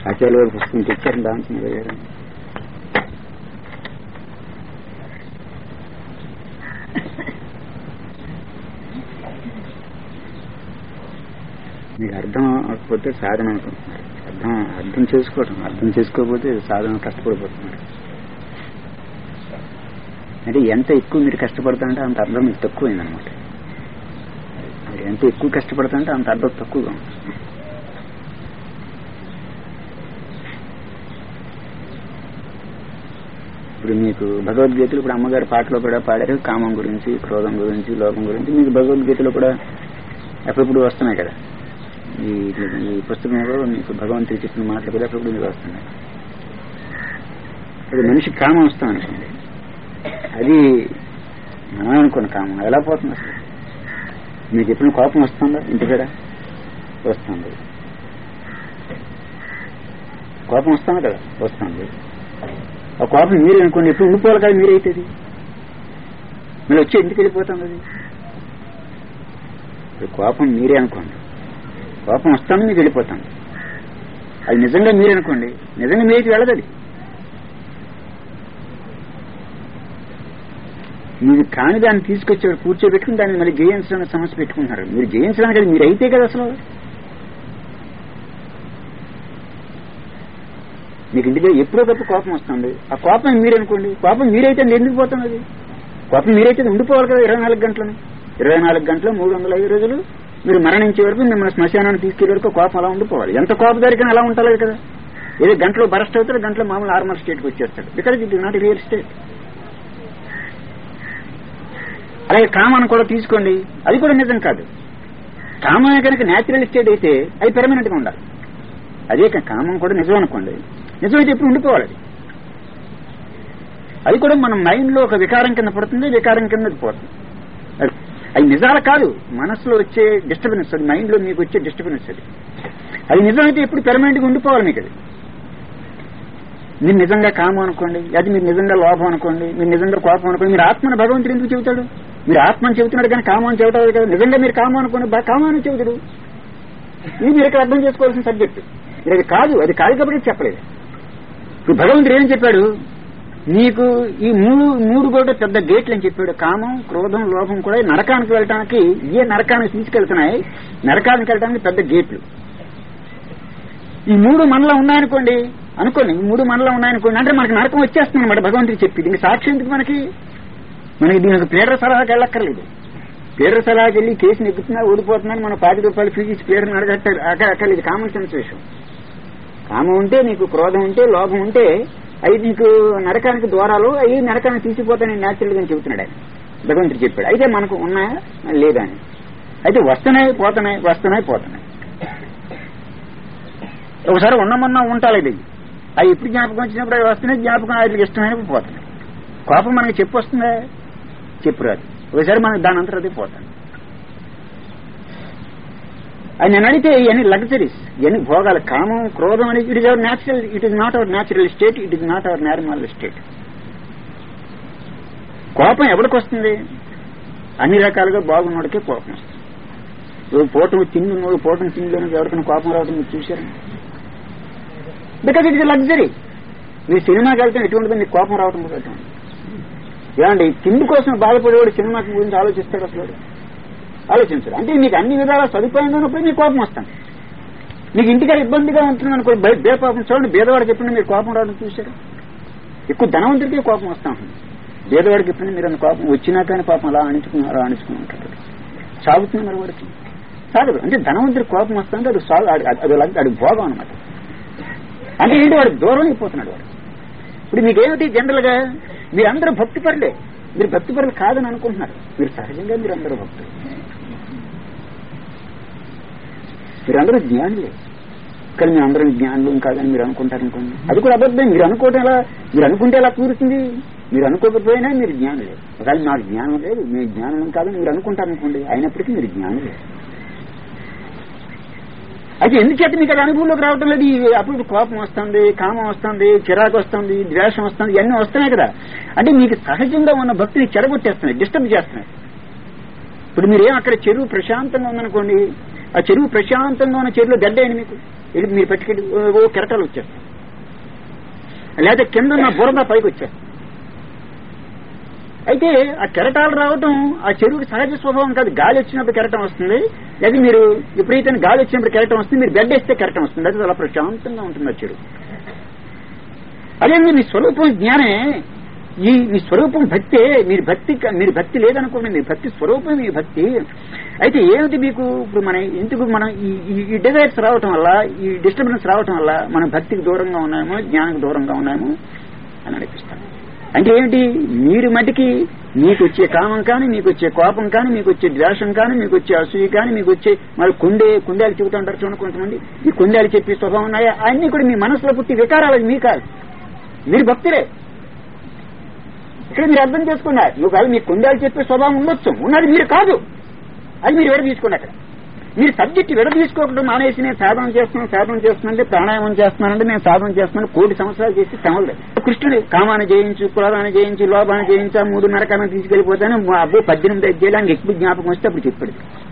ఆచార్య గారు పుస్తకం తెచ్చారు దాంట్లో గారు మీకు అర్థం అవ్వకపోతే సాధన అనుకుంటున్నారు అర్థం అర్థం చేసుకోవటం అర్థం చేసుకోకపోతే సాధన కష్టపడిపోతున్నారు అంటే ఎంత ఎక్కువ మీరు కష్టపడతాంటే అంత అర్థం మీకు తక్కువైందనమాట మీరు ఎంత ఎక్కువ కష్టపడతాంటే అంత అర్థం తక్కువగా ఉంటుంది ఇప్పుడు మీకు భగవద్గీతలు ఇప్పుడు అమ్మగారు పాటలో కూడా పాడారు కామం గురించి క్రోధం గురించి లోపం గురించి మీకు భగవద్గీతలో కూడా ఎప్పుడప్పుడు వస్తున్నాయి కదా ఈ ఈ పుస్తకంలో మీకు భగవంతుడు చెప్పిన మాటలు కూడా ఎప్పుడప్పుడు మీకు వస్తున్నాయి అది మనిషి కామం వస్తాం అనుకోండి అది మనం అనుకున్న కామం ఎలా పోతుంది అసలు మీకు ఎప్పుడు కోపం వస్తుందా ఇంటికాడ వస్తుంది కోపం వస్తుంది కదా వస్తుంది ఆ కోపం మీరే అనుకోండి ఎప్పుడు ఉండిపోవాలి కదా మీరైతుంది మళ్ళీ వచ్చి ఇంటికి వెళ్ళిపోతాం అది ఇప్పుడు కోపం మీరే అనుకోండి కోపం వస్తాను మీకు వెళ్ళిపోతాను అది నిజంగా మీరే అనుకోండి నిజంగా మీరైతే వెళ్ళదు అది మీరు కాని దాన్ని తీసుకొచ్చి కూర్చోబెట్టుకుని దాన్ని మళ్ళీ జయించడానికి సమస్య పెట్టుకుంటున్నారు మీరు జయించడానికి అది మీరు అయితే కదా అసలు మీకు ఇంటికి ఎప్పుడో తప్ప కోపం వస్తుంది ఆ కోపం మీరనుకోండి కోపం మీరైతే ఎందుకు పోతుంది అది కోపం మీరైతే ఉండిపోవాలి కదా ఇరవై నాలుగు గంటలను ఇరవై నాలుగు గంటలు మూడు వందల ఐదు రోజులు మీరు మరణించే వరకు మిమ్మల్ని శ్మశానాన్ని తీసుకెళ్లే వరకు కోపం అలా ఉండిపోవాలి ఎంత కోపదారికైనా అలా ఉండాలి కదా ఏదో గంటలో బరస్ట్ అవుతాడు గంటలో మామూలు నార్మల్ స్టేట్కి వచ్చేస్తాడు because it not real state అలాగే కామాన్ని కూడా తీసుకోండి అది కూడా నిజం కాదు కామమే కనుక న్యాచురల్ స్టేట్ అయితే అది పెర్మనెంట్ గా ఉండాలి అదే కామం కూడా నిజం అనుకోండి నిజమైతే ఎప్పుడు ఉండిపోవాలి అది అది కూడా మన మైండ్ లో ఒక వికారం కింద పడుతుంది వికారం కింద పోతుంది అది అది నిజాలు కాదు మనసులో వచ్చే డిస్టర్బెన్స్ అది మైండ్ లో మీకు వచ్చే డిస్టర్బెన్స్ అది అది నిజమైతే ఎప్పుడు పెర్మనెంట్ గా ఉండిపోవాలి మీకు అది మీరు నిజంగా కామం అనుకోండి అది మీరు నిజంగా లోభం అనుకోండి మీరు నిజంగా కోపం అనుకోండి మీరు ఆత్మను భగవంతుడు ఎందుకు చెబుతాడు మీరు ఆత్మని చెబుతున్నాడు కానీ కామం అని చెబుతాడు కదా నిజంగా మీరు కామం అనుకోండి కామాన్ని చెబుతాడు ఇది మీరు ఇక్కడ అర్థం చేసుకోవాల్సిన సబ్జెక్టు మీరు అది కాదు అది కాదు కాబట్టి చెప్పలేదు ఇప్పుడు భగవంతుడు ఏం చెప్పాడు నీకు ఈ మూడు మూడు కూడా పెద్ద గేట్లు అని చెప్పాడు కామం క్రోధం లోభం కూడా నరకానికి వెళ్ళటానికి ఏ నరకానికి తీసుకెళ్తున్నాయి నరకానికి వెళ్ళడానికి పెద్ద గేట్లు ఈ మూడు మనలో ఉన్నాయనుకోండి అనుకోండి ఈ మూడు మనలో ఉన్నాయనుకోండి అంటే మనకి నరకం వచ్చేస్తుంది అనమాట భగవంతుడికి చెప్పి దీనికి సాక్షి ఎందుకు మనకి మనకి దీనికి ప్లేడర్ సలహాకి వెళ్ళక్కర్లేదు ప్లేడర్ సలహాకి వెళ్ళి కేసు నెగ్గుతున్నా ఓడిపోతున్నాను మన పాతి రూపాయలు ఫీజు ఇచ్చి ప్లేడర్ అడగట్ట అక్కర్లేదు కామన్ సెన్స్ విషయం కామం ఉంటే నీకు క్రోధం ఉంటే లోభం ఉంటే అవి నీకు నరకానికి ద్వారాలు అవి నరకానికి తీసిపోతానని న్యాచురల్ గా చెబుతున్నాడు ఆయన భగవంతుడు చెప్పాడు అయితే మనకు ఉన్నాయా లేదా అని అయితే వస్తున్నాయి పోతున్నాయి వస్తున్నాయి పోతున్నాయి ఒకసారి ఉన్నమన్నా ఉంటాలి ఇది అవి ఎప్పుడు జ్ఞాపకం వచ్చినప్పుడు అవి వస్తున్నాయి జ్ఞాపకం వాటికి ఇష్టమైనప్పుడు పోతున్నాయి కోపం మనకి చెప్పు వస్తుందా చెప్పు రాదు ఒకసారి మనకి దాని అంతా అది పోతాను అది నేను అడిగితే ఇవన్నీ లగ్జరీస్ ఇవన్నీ భోగాలు కామం క్రోధం అనేది it is our natural it is not our natural state it is not our normal state కోపం ఎవరికి వస్తుంది అన్ని రకాలుగా బాగున్నోడికే కోపం వస్తుంది ఇప్పుడు పోటం తిండి పోటం తిండిలోకి ఎవరికైనా కోపం రావడం మీరు చూశారు బికాజ్ ఇట్ ఇస్ లగ్జరీ మీరు సినిమాకి వెళ్తే ఎటువంటి మీకు కోపం రావడం మొదలటం ఏమండి తిండి కోసం బాధపడేవాడు సినిమాకి గురించి ఆలోచిస్తాడు అసలు ఆలోచించడు అంటే మీకు అన్ని విధాల సదుపాయంగా ఉన్నప్పుడు మీకు కోపం వస్తాను మీకు ఇంటికాడ ఇబ్బందిగా ఉంటుంది అనుకో బే పాపం చూడండి బేదవాడికి ఎప్పుడు మీరు కోపం రావడం చూశారు ఎక్కువ ధనవంతుడికే కోపం వస్తా ఉంటుంది బేదవాడికి ఎప్పుడు మీరు అంత కోపం వచ్చినా కానీ పాపం అలా అణించుకుని అలా అణించుకుని ఉంటాడు సాగుతుంది మరి వాడికి సాగదు అంటే ధనవంతుడికి కోపం వస్తుంటే అది సాగు అది అది భోగం అనమాట అంటే ఏంటి వాడు దూరం అయిపోతున్నాడు వాడు ఇప్పుడు మీకేమిటి జనరల్ గా మీరందరూ భక్తి పరులే మీరు భక్తి పరులు కాదని అనుకుంటున్నారు మీరు సహజంగా మీరందరూ భక్తులు మీరందరూ జ్ఞానులే కానీ మీరు అందరం జ్ఞానులు కాదని మీరు అనుకుంటారు అనుకోండి అది కూడా అబద్ధం మీరు అనుకోవటం ఎలా మీరు అనుకుంటే ఎలా కూరుతుంది మీరు అనుకోకపోయినా మీరు జ్ఞానులే ఒకవేళ నాకు జ్ఞానం లేదు మీరు జ్ఞానం కాదని మీరు అనుకుంటారు అనుకోండి అయినప్పటికీ మీరు జ్ఞానులే అయితే ఎందుచేత మీకు అది అనుభవంలోకి రావటం లేదు అప్పుడు కోపం వస్తుంది కామం వస్తుంది చిరాకు వస్తుంది ద్వేషం వస్తుంది ఇవన్నీ వస్తున్నాయి కదా అంటే మీకు సహజంగా ఉన్న భక్తిని చెడగొట్టేస్తున్నాయి డిస్టర్బ్ చేస్తున్నాయి ఇప్పుడు మీరేం అక్కడ చెరువు ప్రశాంతంగా ఉందనుకోండి ఆ చెరువు ప్రశాంతంగా ఉన్న చెరువులో గడ్డేయండి మీకు వెళ్ళి మీరు పట్టుకెళ్ళి ఓ- ఓ కెరటాలు వచ్చేస్తాయి లేకపోతే కింద ఉన్న బురద పైకి వచ్చేస్తాయి అయితే ఆ కెరటాలు రావటం ఆ చెరువుకి సహజ స్వభావం కాదు గాలి వచ్చినప్పుడు కెరటం వస్తుంది లేదా మీరు ఎప్పుడైతే గాలి వచ్చినప్పుడు కెరటం వస్తుంది మీరు బెడ్ వేస్తే కెరటం వస్తుంది అది చాలా ప్రశాంతంగా ఉంటుంది ఆ చెరువు అదే మీ స్వరూపం జ్ఞానే ఈ మీ స్వరూపం భక్తే మీరు భక్తి క- మీరు భక్తి లేదనుకోండి మీ భక్తి స్వరూపం మీ భక్తి అయితే ఏమిటి మీకు ఇప్పుడు మన ఎందుకు మనం ఈ ఈ- ఈ డిజైర్స్ రావటం వల్ల ఈ డిస్టర్బెన్స్ రావటం వల్ల మనం భక్తికి దూరంగా ఉన్నామో జ్ఞానానికి దూరంగా ఉన్నామో అని అనిపిస్తాం అంటే ఏమిటి మీరు మటుకి మీకు వచ్చే కామం కానీ మీకు వచ్చే కోపం కానీ మీకు వచ్చే ద్వేషం కానీ మీకు వచ్చే అసూయ కానీ మీకు వచ్చే మరి కుండే కుందేలు చెబుతూ ఉంటారు చూడండి కొంతమంది ఈ కుందేలు చెప్పే స్వభావం ఉన్నాయా అన్ని కూడా మీ మనసులో పుట్టి వికారాలు అవి మీ కాదు మీరు భక్తులే ఇక్కడ మీరు అర్థం చేసుకున్నారు ఒకవేళ మీ కుందేలు చెప్పే స్వభావం ఉండొచ్చు ఉన్నది మీరు కాదు అది మీరు విడ తీసుకోండి అక్కడ మీరు సబ్జెక్ట్ విడ తీసుకోకుండా మానేసి నేను సాధన చేస్తున్నాను సాధన చేస్తున్నానంటే ప్రాణాయామం చేస్తున్నానంటే నేను సాధన చేస్తున్నాను కోటి సంవత్సరాలు చేసి తెమలేదు కృష్ణుడు కామాన్ని జయించు కులాదాన్ని జయించి లోపాన్ని జయించా మూడు నరకాన్ని తీసుకెళ్లిపోతాను మా అబ్బో పద్దెనిమిది అధ్యాయులు ఎక్కువ జ్ఞాపకం వస్తే అప్పుడు చెప్పాడు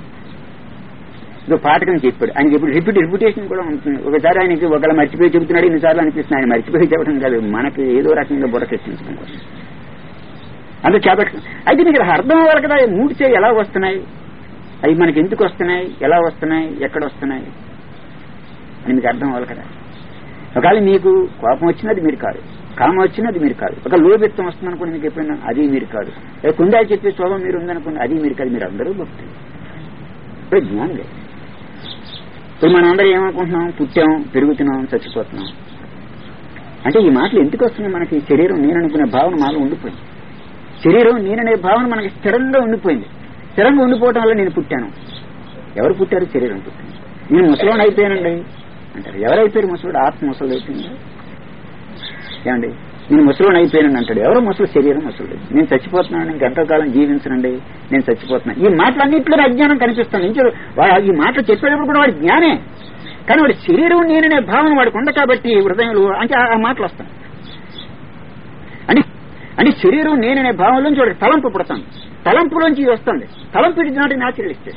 ఇదో పాఠకం చెప్పాడు ఆయన ఇప్పుడు రిపీట్ రిప్యుటేషన్ కూడా ఉంటుంది ఒకసారి ఆయనకి ఒకవేళ మర్చిపోయి చెబుతున్నాడు ఇన్నిసార్లు అనిపిస్తుంది ఆయన మర్చిపోయి చెప్పడం కాదు మనకి ఏదో రకంగా బుడకెట్టించడం అందుకే చేపట్టు అయితే మీకు ఇలా అర్థం అవ్వాలి కదా ఈ మూడు చేయి ఎలా వస్తున్నాయి అవి మనకి ఎందుకు వస్తున్నాయి ఎలా వస్తున్నాయి ఎక్కడ వస్తున్నాయి అని మీకు అర్థం అవ్వాలి కదా ఒకవేళ మీకు కోపం వచ్చినది మీరు కాదు కామం వచ్చినది మీరు కాదు ఒక లోబెత్తం వస్తుంది అనుకోండి మీకు ఎప్పుడైనా అది మీరు కాదు ఏ కుందా చెప్పే స్వభావం మీరు ఉందనుకోండి అది మీరు కాదు మీరు అందరూ భక్తులు ఇప్పుడు జ్ఞానం లేదు ఇప్పుడు మనం అందరం ఏమనుకుంటున్నాం పుట్టాం పెరుగుతున్నాం చచ్చిపోతున్నాం అంటే ఈ మాటలు ఎందుకు వస్తున్నాయి మనకి ఈ శరీరం నేను అనుకునే భావన మాలో ఉండిపోయింది శరీరం నేననే భావన మనకి స్థిరంగా ఉండిపోయింది స్థిరంగా ఉండిపోవడం వల్ల నేను పుట్టాను ఎవరు పుట్టారు శరీరం పుట్టింది నేను ముసలోని అయిపోయానండి అంటారు ఎవరైపోయారు ముసలుడు ఆత్మ ముసలు అయిపోయింది ఏమండి నేను ముసలోని అయిపోయానని అంటాడు ఎవరో ముసలు శరీరం ముసలుడు నేను చచ్చిపోతున్నాను ఇంకెంతో కాలం జీవించనండి నేను చచ్చిపోతున్నాను ఈ మాటలన్నింటిలో అజ్ఞానం కనిపిస్తుంది ఇంకే వా- ఈ మాటలు చెప్పేటప్పుడు కూడా వాడి జ్ఞానే కానీ వాడి శరీరం నేననే భావన వాడికి ఉంది కాబట్టి హృదయంలో అంటే ఆ- ఆ మాటలు వస్తాయి అంటే అంటే శరీరం నేననే భావంలోంచి వాడికి తలంపు పుడతాను తలంపులోంచి ఇది వస్తుంది తలంపు ఇట్ నాట్ న్యాచురల్ స్టేట్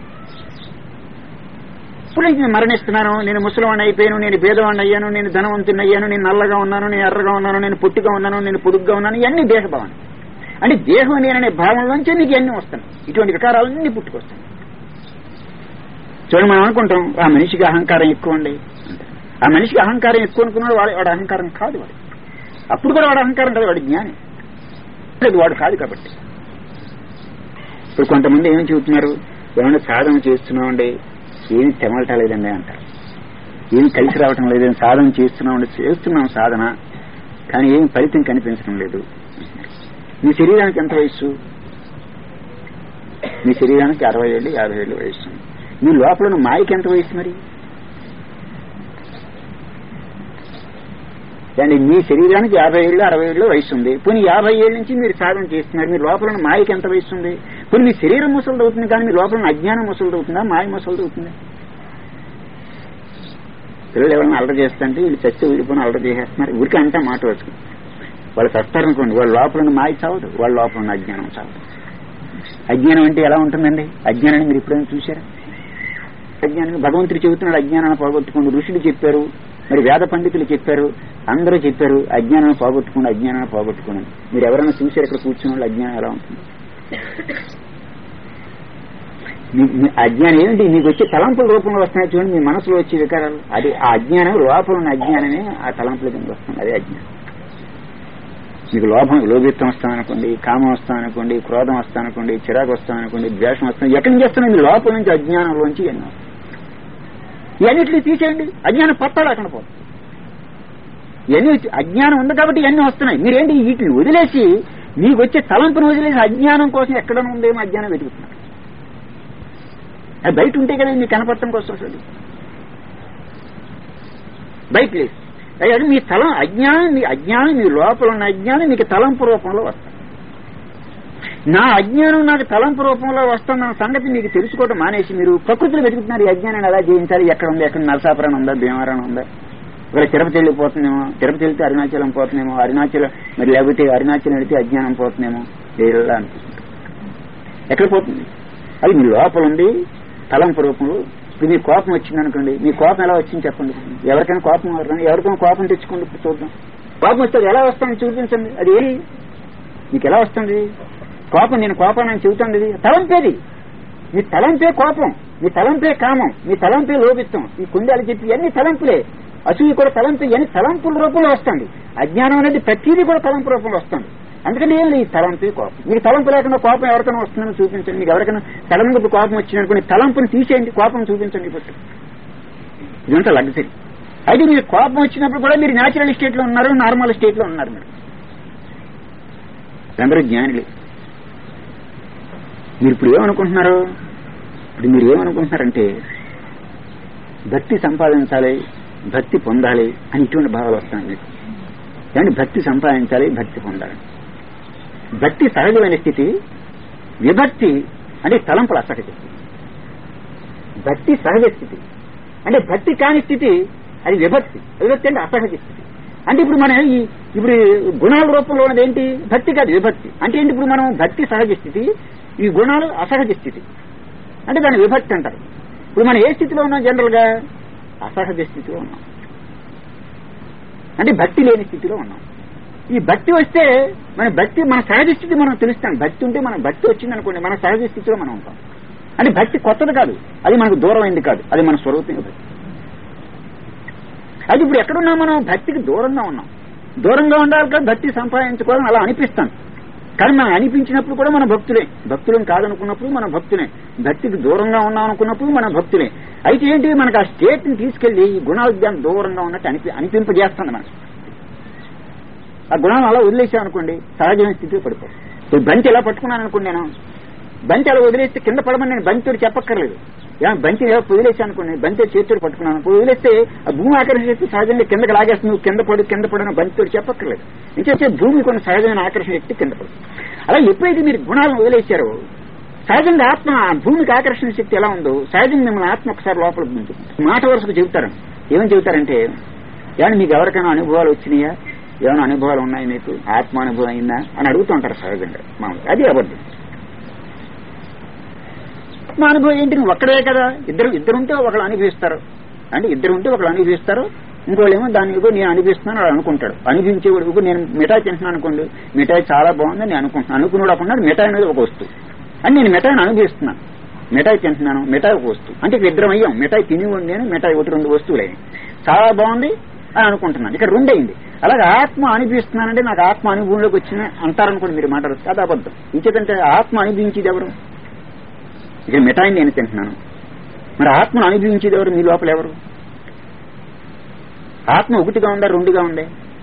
ఇప్పుడు నేను మరణిస్తున్నాను నేను ముసలివాణ్ణి అయిపోయాను నేను భేదవాణ్ణి అయ్యాను నేను ధనవంతుని అయ్యాను నేను నల్లగా ఉన్నాను నేను ఎర్రగా ఉన్నాను నేను పొట్టిగా ఉన్నాను నేను పొడుగ్గా ఉన్నాను ఇవన్నీ దేహభావన అంటే దేహం నేననే భావంలోంచే నీకు ఇవన్నీ వస్తాయి ఇటువంటి వికారాలన్నీ పుట్టుకొస్తాయి చూడండి మనం అనుకుంటాం ఆ మనిషికి అహంకారం ఎక్కువ అండి అంటారు. ఆ మనిషికి అహంకారం ఎక్కువ అనుకున్నాడు వాడు వాడు అహంకారం కాదు వాడు అప్పుడు కూడా వాడు అహంకారం కాదు వాడు జ్ఞాని అది వాడు కాదు కాబట్టి ఇప్పుడు కొంతమంది ఏం చెబుతున్నారు ఏమైనా సాధన చేస్తున్నామండి ఏమి తెమలటలేదండి అంటారు ఏమి కలిసి రావటం లేదని సాధన చేస్తున్నామండి చేస్తున్నాం సాధన కానీ ఏం ఫలితం కనిపించడం లేదు మీ శరీరానికి ఎంత వయస్సు మీ శరీరానికి అరవై ఏళ్ళు యాభై ఏళ్ళు వయస్సు మీ లోపల ఉన్న మాయకి ఎంత వయస్సు మరి అండి మీ శరీరానికి యాభై ఏళ్ళు అరవై ఏళ్ళు వయసు ఉంది పోనీ యాభై ఏళ్ళ నుంచి మీరు సాధన చేస్తున్నారు మీ లోపల ఉన్న మాయకి ఎంత వయసు ఉంది పోనీ మీ శరీరం ముసలు అవుతుంది కానీ మీ లోపల ఉన్న అజ్ఞానం ముసలు అవుతుందా మాయ ముసలు అవుతుందా పిల్లలు ఎవరైనా అల్లరి చేస్తుంటే వీళ్ళు చచ్చి ఊడిపోయిన అల్లరి చేసేస్తున్నారు ఊరికి అంతా మాట వచ్చు వాళ్ళు చస్తారనుకోండి వాళ్ళ లోపల ఉన్న మాయ చావదు వాళ్ళ లోపల ఉన్న అజ్ఞానం చావదు అజ్ఞానం అంటే ఎలా ఉంటుందండి అజ్ఞానాన్ని మీరు ఎప్పుడైనా చూశారా అజ్ఞానం భగవంతుడు చెబుతున్నాడు అజ్ఞానాన్ని పోగొట్టుకోండి ఋషులు చెప్పారు మరి వేద పండితులు చెప్పారు అందరూ చెప్పారు అజ్ఞానాన్ని పోగొట్టుకోండి అజ్ఞానాన్ని పోగొట్టుకోండి మీరు ఎవరైనా చూశారు ఇక్కడ కూర్చున్న వాళ్ళు అజ్ఞానం ఎలా ఉంటుంది మీ- మీ అజ్ఞానం ఏమిటి మీకు వచ్చే తలంపుల రూపంలో వస్తున్నాయి చూడండి మీ మనసులో వచ్చే వికారాలు అది ఆ అజ్ఞానం లోపల ఉన్న అజ్ఞానమే ఆ తలంపుల కింద వస్తుంది అదే అజ్ఞానం మీకు లోభం లోభిత్వం వస్తామనుకోండి కామం వస్తామనుకోండి క్రోధం వస్తామనుకోండి చిరాకు వస్తామనుకోండి ద్వేషం వస్తాం ఎక్కడి నుంచి వస్తున్నాయి మీ లోపల నుంచి అజ్ఞానంలోంచి ఎన్నో వస్తాయి. ఇవన్నిటిని తీసేయండి అజ్ఞానం పట్టాడు అక్కడ పోతుంది ఇవన్నీ వచ్చి- అజ్ఞానం ఉంది కాబట్టి ఇవన్నీ వస్తున్నాయి మీరేంటి వీటిని వదిలేసి మీకు వచ్చే తలంపును వదిలేసి అజ్ఞానం కోసం ఎక్కడ ఉందేమో అజ్ఞానం వెతుకుతున్నారు అది బయట ఉంటే కదా మీకు కనపడటం కోసం అసలు బయట లేదు అది మీ తలం అజ్ఞానం మీ అజ్ఞానం మీ లోపల ఉన్న అజ్ఞానం మీకు తలంపు రూపంలో వస్తుంది నా అజ్ఞానం నాకు తలంపు రూపంలో వస్తుందన్న సంగతి మీకు తెలుసుకోవడం మానేసి మీరు ప్రకృతిలో వెతుకుతున్నారు ఈ అజ్ఞానాన్ని ఎలా జయించాలి ఎక్కడ ఉంది ఎక్కడ నరసాపురం ఉందా భీమవరం ఉందా ఒకవేళ తిరుపతి వెళ్ళిపోతుందేమో తిరుపతి వెళ్తే అరుణాచలం పోతుందేమో అరుణాచలం మరి లేకపోతే అరుణాచలం వెళితే అజ్ఞానం పోతుందేమో ఇలా అనిపిస్తుంది ఎక్కడ పోతుంది అది మీ లోపల ఉంది తలంపు రూపంలో ఇప్పుడు మీ కోపం వచ్చింది అనుకోండి మీ కోపం ఎలా వచ్చింది చెప్పండి ఎవరికైనా కోపం ఎవరికైనా ఎవరికైనా కోపం తెచ్చుకోండి ఇప్పుడు చూద్దాం కోపం వస్తే అది ఎలా వస్తుంది చూపించండి అది ఏది మీకు ఎలా వస్తుంది కోపం నేను కోపాన్ని అని చెబుతాను ఇది తలంపేది మీ తలంపే కోపం మీ తలంపే కామం మీ తలంపే లోపిస్తాం ఈ కుండాలు చెప్పి అన్ని తలంపులే అసూయ కూడా తలంపు అన్ని తలంపుల రూపంలో వస్తుంది అజ్ఞానం అనేది ప్రతిదీ కూడా తలంపు రూపంలో వస్తుంది అందుకని ఏం లేదు ఈ తలంపే కోపం మీకు తలంపు లేకుండా కోపం ఎవరికైనా వస్తుందని చూపించండి మీకు ఎవరికైనా సడన్ గా కోపం వచ్చినప్పుడు తలంపుని తీసేయండి కోపం చూపించండి ఇప్పుడు ఇదంతా లగ్జరీ అయితే మీరు కోపం వచ్చినప్పుడు కూడా మీరు న్యాచురల్ స్టేట్ లో ఉన్నారు నార్మల్ స్టేట్ లో ఉన్నారు మీరు అందరూ జ్ఞానులే మీరు ఇప్పుడు ఏమనుకుంటున్నారు ఇప్పుడు మీరు ఏమనుకుంటున్నారంటే భక్తి సంపాదించాలి భక్తి పొందాలి అని ఇటువంటి భావాలు వస్తాయి మీకు కానీ భక్తి సంపాదించాలి భక్తి పొందాలి భక్తి సహజమైన స్థితి విభక్తి అంటే తలంపుల అసహజ స్థితి భక్తి సహజ స్థితి అంటే భక్తి కాని స్థితి అది విభక్తి విభక్తి అంటే అసహజ స్థితి అంటే ఇప్పుడు మనం ఈ ఇప్పుడు గుణాల రూపంలో ఉన్నది ఏంటి భక్తి కాదు విభక్తి అంటే ఏంటి ఇప్పుడు మనం భక్తి సహజ స్థితి ఈ గుణాలు అసహజ స్థితి అంటే దాన్ని విభక్తి అంటారు ఇప్పుడు మనం ఏ స్థితిలో ఉన్నాం జనరల్ గా అసహజ స్థితిలో ఉన్నాం అంటే భక్తి లేని స్థితిలో ఉన్నాం ఈ భక్తి వస్తే మన భక్తి మన సహజ స్థితి మనం తెలుస్తాం భక్తి ఉంటే మన భక్తి వచ్చింది అనుకోండి మన సహజ స్థితిలో మనం ఉంటాం అంటే భక్తి కొత్తది కాదు అది మనకు దూరం అయింది కాదు అది మన స్వరూపంగా భక్తి అది ఇప్పుడు ఎక్కడున్నాం మనం భక్తికి దూరంగా ఉన్నాం దూరంగా ఉండాలి కదా భక్తి సంపాదించుకోవాలని అలా అనిపిస్తాం కానీ మనం అనిపించినప్పుడు కూడా మన భక్తులే భక్తులం కాదనుకున్నప్పుడు మన భక్తులే భక్తికి దూరంగా ఉన్నాం అనుకున్నప్పుడు మన భక్తులే అయితే ఏంటి మనకు ఆ స్టేట్ ని తీసుకెళ్లి ఈ గుణాల జ్ఞానం దూరంగా ఉన్నట్టు అనిపి అనిపింపజేస్తుంది మనకు ఆ గుణాలు అలా వదిలేసాం అనుకోండి సహజమైన స్థితిలో పడిపోయి ఇప్పుడు బంతి ఎలా పట్టుకున్నాను అనుకోండి నేను బంతి అలా వదిలేస్తే కింద పడమని నేను బంతితోటి చెప్పక్కర్లేదు యా బంతి ఎలా వదిలేసాను అనుకోండి బంతి చేతితో పట్టుకున్నాను అనుకో వదిలేస్తే ఆ భూమి ఆకర్షణ శక్తి సహజంగా కిందకి లాగేస్తుంది నువ్వు కింద పడు కింద పడని బంతితోటి చెప్పక్కర్లేదు ఇంకేస్తే భూమి కొన్ని సహజమైన ఆకర్షణ శక్తి కింద పడు అలా ఎప్పుడైతే మీరు గుణాలను వదిలేశారో సహజంగా ఆత్మ భూమికి ఆకర్షణ శక్తి ఎలా ఉందో సహజంగా మిమ్మల్ని ఆత్మ ఒకసారి లోపల ఉంటుంది మాట వరుసకు చెబుతారు ఏమని చెబుతారంటే ఏమన్నా మీకు ఎవరికైనా అనుభవాలు వచ్చినాయా ఏమైనా అనుభవాలు ఉన్నాయి మీకు ఆత్మ అనుభవం అయిందా అని అడుగుతుంటారు సహజంగా మామూలు అది అబద్ధం ఆత్మ అనుభవం ఏంటి నువ్వు ఒక్కడే కదా ఇద్దరు ఇద్దరుంటే ఒకళ్ళు అనుభవిస్తారు అంటే ఇద్దరు ఉంటే ఒకళ్ళు అనుభవిస్తారు ఇంకోళ్ళు ఏమో దాన్ని ఇదిగో నేను అనిపిస్తున్నాను వాడు అనుకుంటాడు అనిపించేవాడు ఇదిగో నేను మిఠాయి తింటున్నాను అనుకోండి మిఠాయి చాలా బాగుందని నేను అనుకుంటున్నాను అనుకున్నాడు అప్పుడు మిఠాయి అనేది ఒక వస్తువు అని నేను మిఠాయిని అనుభవిస్తున్నాను మిఠాయి తింటున్నాను మిఠాయి ఒక వస్తువు అంటే ఇక్కడ ఇద్దరం అయ్యాం మిఠాయి తిని నేను మిఠాయి ఒకటి రెండు వస్తువులైన చాలా బాగుంది అని అనుకుంటున్నాను ఇక్కడ రెండు అయింది అలాగే ఆత్మ అనిపిస్తున్నానంటే నాకు ఆత్మ అనుభవంలోకి వచ్చిన అంటారనుకోండి మీరు మాట్లాడచ్చు అది అబద్ధం ఇంకేదంటే ఆత్మ అనుభవించేది ఎవరు ఇక్కడ మిఠాయిని నేను తింటున్నాను మరి ఆత్మను అనుభవించేది ఎవరు మీ లోపల ఎవరు ఆత్మ ఒకటిగా ఉందా రెండుగా ఉందే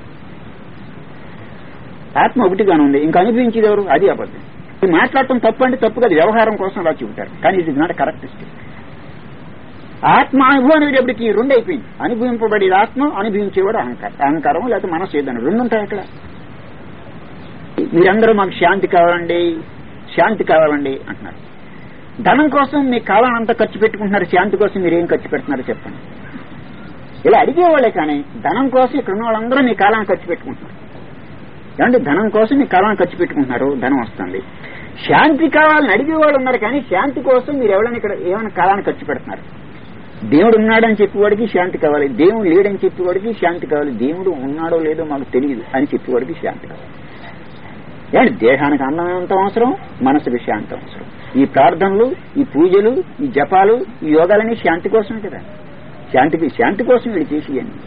ఆత్మ ఒకటిగానే ఉంది ఇంకా అనుభవించేది ఎవరు అది అబద్ధం ఇది మాట్లాడటం తప్పు అంటే తప్పు కాదు వ్యవహారం కోసం అలా చెబుతారు కానీ ఇది నాట్ కరెక్ట్ స్టేట్ ఆత్మ అనుభవం అనేటప్పటికి రెండు అయిపోయింది అనుభవింపబడేది ఆత్మ అనుభవించేవాడు అహంకారం అహంకారం లేకపోతే మనసు ఏదైనా రెండు ఉంటాయి అక్కడ మీరందరూ మాకు శాంతి కావాలండి శాంతి కావాలండి అంటున్నారు ధనం కోసం మీ కాలాన్ని అంతా ఖర్చు పెట్టుకుంటున్నారు శాంతి కోసం మీరు ఏం ఖర్చు పెడుతున్నారో చెప్పండి ఇలా అడిగేవాళ్ళే కానీ ధనం కోసం ఇక్కడ ఉన్న వాళ్ళందరూ మీ కాలాన్ని ఖర్చు పెట్టుకుంటున్నారు ఏమంటే ధనం కోసం మీ కాలాన్ని ఖర్చు పెట్టుకుంటున్నారు ధనం వస్తుంది శాంతి కావాలని అడిగేవాళ్ళు ఉన్నారు కానీ శాంతి కోసం మీరు ఎవరైనా ఇక్కడ ఏమైనా కాలాన్ని ఖర్చు పెడుతున్నారు దేవుడు ఉన్నాడని చెప్పేవాడికి శాంతి కావాలి దేవుడు లేడని చెప్పేవాడికి శాంతి కావాలి దేవుడు ఉన్నాడో లేదో మాకు తెలియదు అని చెప్పేవాడికి శాంతి కావాలి ఏంటి దేహానికి అన్నం ఎంత అవసరం మనసుకి శాంతి అవసరం ఈ ప్రార్థనలు ఈ పూజలు ఈ జపాలు ఈ యోగాలన్నీ శాంతి కోసమే కదా శాంతికి శాంతి కోసం వీడు చేసేయండి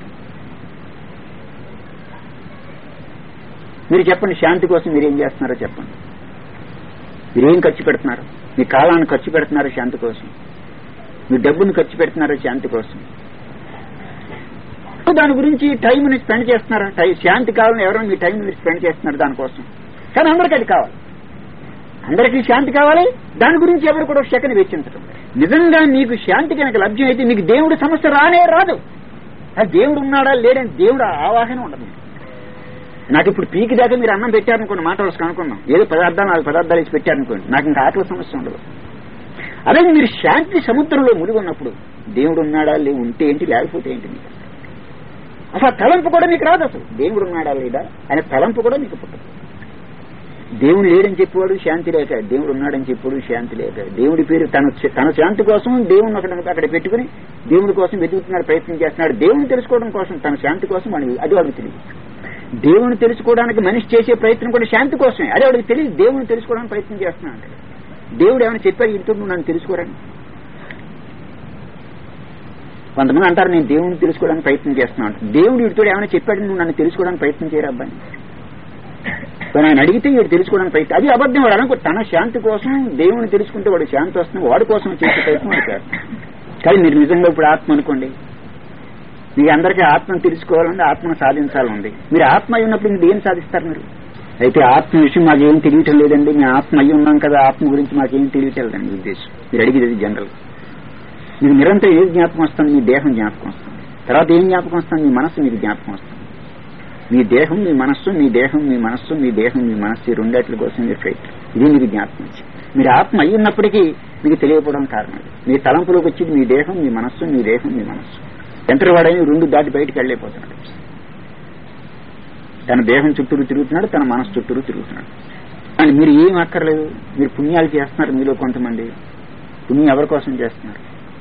మీరు చెప్పండి శాంతి కోసం మీరు ఏం చేస్తున్నారో చెప్పండి మీరేం ఖర్చు పెడుతున్నారు మీ కాలాన్ని ఖర్చు పెడుతున్నారు శాంతి కోసం మీ డబ్బుని ఖర్చు పెడుతున్నారు శాంతి కోసం దాని గురించి టైంని స్పెండ్ చేస్తున్నారా టై శాంతి కావాలని ఎవరైనా మీ టైం మీరు స్పెండ్ చేస్తున్నారు దానికోసం కానీ అందరికీ అది కావాలి అందరికీ శాంతి కావాలి దాని గురించి ఎవరు కూడా సెకండ్ వెచ్చించడం నిజంగా మీకు శాంతి కనుక లభ్యం అయితే మీకు దేవుడి సమస్య రానే రాదు అది దేవుడు ఉన్నాడా లేడని దేవుడు ఆవాహన ఉండదు నాకు ఇప్పుడు పీకి దాకా మీరు అన్నం పెట్టారనుకోండి మాట వరుస అనుకున్నాం ఏదో పదార్థాలు నాలుగు పదార్థాలు ఇచ్చి పెట్టారనుకోండి నాకు ఇంకా ఆకలి సమస్య ఉండదు అదే మీరు శాంతి సముద్రంలో మునిగి ఉన్నప్పుడు దేవుడు ఉన్నాడా లేవు ఉంటే ఏంటి లేకపోతే ఏంటి మీకు అసలు తలంపు కూడా మీకు రాదు అసలు దేవుడు ఉన్నాడా లేదా ఆయన తలంపు కూడా మీకు పుట్టదు దేవుడు లేడని చెప్పేవాడు శాంతి లేక దేవుడు ఉన్నాడని చెప్పాడు శాంతి లేక దేవుడి పేరు తన తన శాంతి కోసం దేవుడిని అక్కడ అక్కడ పెట్టుకుని దేవుడి కోసం వెతుకుతున్నాడు ప్రయత్నం చేస్తున్నాడు దేవుని తెలుసుకోవడం కోసం తన శాంతి కోసం వాడికి అది వాడికి తెలియదు దేవుని తెలుసుకోవడానికి మనిషి చేసే ప్రయత్నం కూడా శాంతి కోసమే అదే వాడికి తెలియదు దేవుని తెలుసుకోవడానికి ప్రయత్నం చేస్తున్నాడు దేవుడు ఏమైనా చెప్పాడు ఇంట్లో నువ్వు నన్ను తెలుసుకోరని కొంతమంది అంటారు నేను దేవుని తెలుసుకోవడానికి ప్రయత్నం చేస్తున్నాను దేవుడు వీడితో ఏమైనా చెప్పాడు నువ్వు నన్ను తెలుసుకోవడానికి ప్రయత్నం చేయరా అబ్బాయి కానీ ఆయన అడిగితే వీడు తెలుసుకోవడానికి ప్రయత్నం అది అబద్ధం వాడు అనుకో తన శాంతి కోసం దేవుని తెలుసుకుంటే వాడు శాంతి వస్తుంది వాడి కోసం చేసే ప్రయత్నం వాడు చేస్తాడు కానీ మీరు నిజంగా ఇప్పుడు ఆత్మ అనుకోండి మీకు అందరికీ ఆత్మను తెలుసుకోవాలంటే ఆత్మను సాధించాలండి మీరు ఆత్మ అయి ఉన్నప్పుడు మీరు ఏం సాధిస్తారు మీరు అయితే ఆత్మ విషయం మాకేం తెలియటం లేదండి మేము ఆత్మ అయి ఉన్నాం కదా ఆత్మ గురించి మాకేం తెలియటం లేదండి మీ ఉద్దేశం మీరు అడిగేది జనరల్ మీకు నిరంతరం ఏది జ్ఞాపకం వస్తుంది మీ దేహం జ్ఞాపకం వస్తుంది తర్వాత ఏం జ్ఞాపకం వస్తుంది మీ మనస్సు మీకు జ్ఞాపకం వస్తుంది మీ దేహం మీ మనస్సు మీ దేహం మీ మనస్సు మీ దేహం మీ మనస్సు ఈ రెండేట్ల కోసం మీరు ఫైట్ ఇది మీకు జ్ఞాపకం వచ్చింది మీరు ఆత్మ అయి ఉన్నప్పటికీ మీకు తెలియకపోవడం కారణం ఇది. మీ తలంపులోకి వచ్చింది మీ దేహం మీ మనస్సు మీ దేహం మీ మనస్సు ఎంతవాడని రెండు దాటి బయటికి వెళ్ళిపోతున్నాడు తన దేహం చుట్టూరు తిరుగుతున్నాడు తన మనస్సు చుట్టూరు తిరుగుతున్నాడు అని మీరు ఏం అక్కర్లేదు మీరు పుణ్యాలు చేస్తున్నారు మీలో కొంతమంది పుణ్యం ఎవరి కోసం చేస్తున్నారు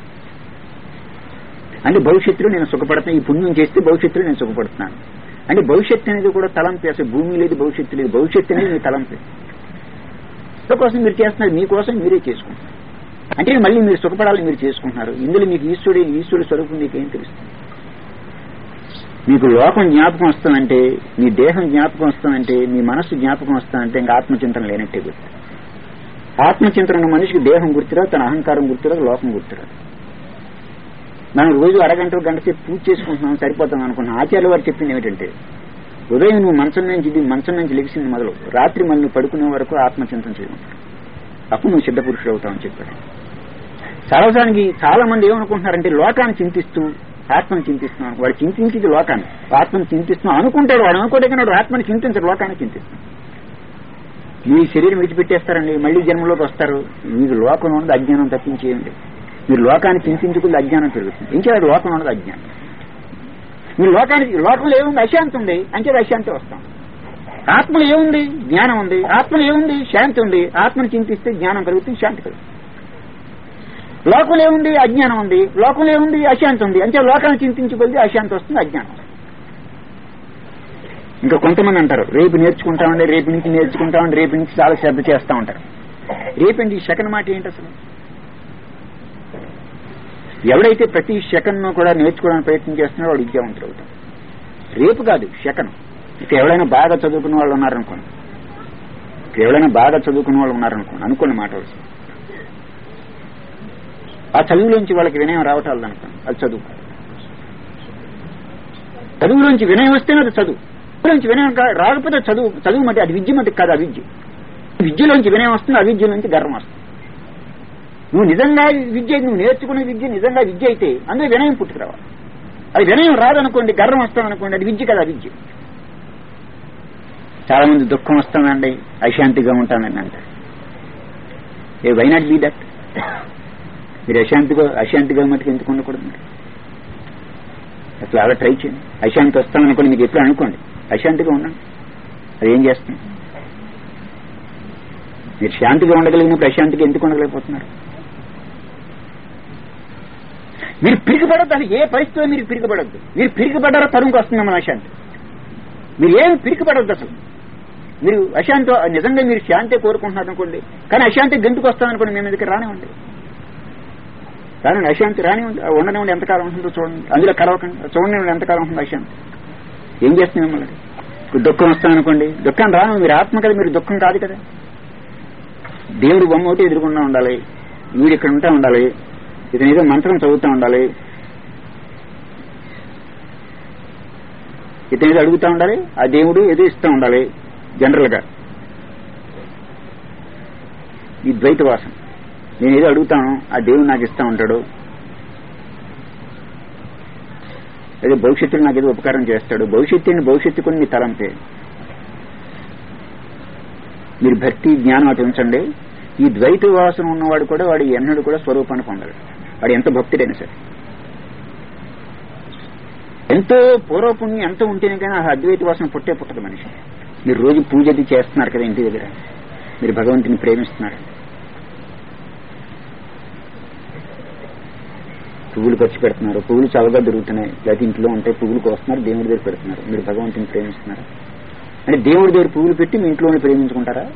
అంటే భవిష్యత్తులో నేను సుఖపడుతున్నాను ఈ పుణ్యం చేస్తే భవిష్యత్తులో నేను సుఖపడుతున్నాను అంటే భవిష్యత్తు అనేది కూడా తలంపే అసలు భూమి లేదు భవిష్యత్తు లేదు భవిష్యత్తు అనేది మీ తలంపే కోసం మీరు చేస్తున్నారు మీకోసం మీరే చేసుకుంటున్నారు అంటే మళ్ళీ మీరు సుఖపడాలని మీరు చేసుకుంటున్నారు ఇందులో మీకు ఈశ్వరుడు ఈశ్వరుడు స్వరూపం మీకు ఏం తెలుస్తుంది మీకు లోకం జ్ఞాపకం వస్తుందంటే మీ దేహం జ్ఞాపకం వస్తుందంటే మీ మనస్సు జ్ఞాపకం వస్తుందంటే ఇంకా ఆత్మచింతన లేనట్టే గుర్తు ఆత్మచింతన ఉన్న మనిషికి దేహం గుర్తురా తన అహంకారం గుర్తురా లోకం గుర్తురా మనం రోజు అరగంట గంట సేపు పూజ చేసుకుంటున్నాం సరిపోతాం అనుకున్నాం ఆచార్య వారు చెప్పింది ఏమిటంటే ఉదయం నువ్వు మంచం నుంచి ఇది మంచం నుంచి లెగిసింది మొదలు రాత్రి మళ్ళీ నువ్వు పడుకునే వరకు ఆత్మచింతన చేయమంటారు అప్పుడు నువ్వు సిద్ధ పురుషుడు అవుతావని చెప్పాడు సర్వసానికి చాలా మంది ఏమనుకుంటున్నారంటే లోకాన్ని చింతిస్తూ ఆత్మను చింతిస్తున్నాను వాడు చింతించేది లోకాన్ని ఆత్మను చింతిస్తున్నాను అనుకుంటాడు వాడు అనుకోటే కానీ వాడు ఆత్మని చింతించడు లోకాన్ని చింతిస్తున్నాడు మీ శరీరం విడిచిపెట్టేస్తారండి మళ్ళీ జన్మలోకి వస్తారు మీకు లోకంలో ఉన్నది అజ్ఞానం తప్పించేయండి మీరు లోకాన్ని చింతించుకుంటే అజ్ఞానం పెరుగుతుంది ఇంకేది లోకం ఉన్నది అజ్ఞానం మీరు లోకానికి లోకంలో ఏముంది అశాంతి ఉంది అంచేది అశాంతి వస్తాం ఆత్మలో ఏముంది జ్ఞానం ఉంది ఆత్మలో ఏముంది శాంతి ఉంది ఆత్మను చింతిస్తే జ్ఞానం కలుగుతుంది శాంతి కలుగుతుంది లోకంలో ఏముంది అజ్ఞానం ఉంది లోకంలో ఏముంది అశాంతి ఉంది అంటే లోకాన్ని చింతించబోతే అశాంతి వస్తుంది అజ్ఞానం వస్తుంది. ఇంకా కొంతమంది అంటారు రేపు నేర్చుకుంటామండి రేపు నుంచి నేర్చుకుంటామండి రేపు నుంచి చాలా శ్రద్ధ చేస్తా ఉంటారు రేపండి ఈ సెకండ్ మాట ఏంటి అసలు ఎవడైతే ప్రతి సెకండ్ను కూడా నేర్చుకోవడానికి ప్రయత్నం చేస్తున్నాడో వాడు విద్యావంతుడు అవుతాడు రేపు కాదు సెకండ్ ఇక ఎవరైనా బాగా చదువుకున్న వాళ్ళు ఉన్నారనుకోండి ఇక ఎవరైనా బాగా చదువుకున్న వాళ్ళు ఉన్నారనుకోండి అనుకోండి మాట వరుస. ఆ చదువులోంచి వాళ్ళకి వినయం రావటాలు అనుకోండి అది చదువు కాదు. చదువులోంచి వినయం వస్తేనే అది చదువు చదువులోంచి వినయం కా- రాకపోతే చదువు చదువు మధ్య అది విద్య మధ్య కాదు అవిద్య విద్యలోంచి వినయం వస్తుంది అవిద్యలోంచి గర్వం వస్తుంది నువ్వు నిజంగా విద్య నువ్వు నేర్చుకునే విద్య నిజంగా విద్య అయితే అందులో వినయం పుట్టుకురావాలి అది వినయం రాదనుకోండి గర్వం వస్తామనుకోండి అది విద్య కదా విద్య చాలా మంది దుఃఖం వస్తుందండి అశాంతిగా ఉంటానండి అంటారు ఏ వై నాట్ బీ దట్ మీరు అశాంతిగా అశాంతిగా మటుకు ఎందుకు ఉండకూడదు మరి అసలు అలా ట్రై చేయండి అశాంతి వస్తామనుకోండి మీకు ఎప్పుడు అనుకోండి అశాంతిగా ఉండండి అది ఏం చేస్తుంది మీరు శాంతిగా ఉండగలిగినప్పుడు అశాంతిగా ఎందుకు ఉండగలిగిపోతున్నారు మీరు పిరికిపడద్దు అసలు ఏ పరిస్థితిలో మీరు పిరికిపడద్దు మీరు పిరికిపడ్డారో తరువుకు వస్తుంది మన అశాంతి మీరు ఏం పిరికిపడద్దు అసలు మీరు అశాంతి నిజంగా మీరు శాంతి కోరుకుంటున్నారు అనుకోండి కానీ అశాంతి గంతుకు వస్తామనుకోండి మేము దగ్గర రానివ్వండి రానివ్వండి అశాంతి రానివ్వండి ఆ ఉండనివ్వండి ఎంతకాలం ఉంటుందో చూడండి అందులో కలవకండి చూడండి ఎంతకాలం ఉంటుంది అశాంతి ఏం చేస్తుంది మిమ్మల్ని ఇప్పుడు దుఃఖం వస్తామనుకోండి దుఃఖం రాను మీరు ఆత్మ కదా మీరు దుఃఖం కాదు కదా దేవుడు బొమ్మ ఒకటి ఎదురుకుండా ఉండాలి వీడు ఇక్కడ ఉంటా ఉండాలి ఇతను ఏదో మంత్రం చదువుతూ ఉండాలి ఇతను ఏదో అడుగుతూ ఉండాలి ఆ దేవుడు ఏదో ఇస్తూ ఉండాలి జనరల్ గా ఈ ద్వైత వాసన నేను ఏదో అడుగుతాను ఆ దేవుడు నాకు ఇస్తా ఉంటాడు అదే భవిష్యత్తులో నాకు ఏదో ఉపకారం చేస్తాడు భవిష్యత్తు భవిష్యత్తు కొన్ని మీ తలంపే మీరు భక్తి జ్ఞానం అటు ఉంచండి ఈ ద్వైత వాసన ఉన్నవాడు కూడా వాడు ఎన్నడూ కూడా స్వరూపాన్ని పొందడు వాడు ఎంత భక్తుడైనా సరే ఎంతో పూర్వపుణ్యం ఎంత ఉంటేనే కానీ ఆ అద్వైత వాసన పుట్టే పుట్టదు మనిషి మీరు రోజు పూజ అది చేస్తున్నారు కదా ఇంటి దగ్గర మీరు భగవంతుని ప్రేమిస్తున్నారు పువ్వులు ఖర్చు పెడుతున్నారు పువ్వులు చవగా దొరుకుతున్నాయి లేకపోతే ఇంట్లో ఉంటే పువ్వులు కోస్తున్నారు దేవుడి దగ్గర పెడుతున్నారు మీరు భగవంతుని ప్రేమిస్తున్నారు అంటే దేవుడి దగ్గర పువ్వులు పెట్టి మీ ఇంట్లోనే ప్రేమించుకుంటారా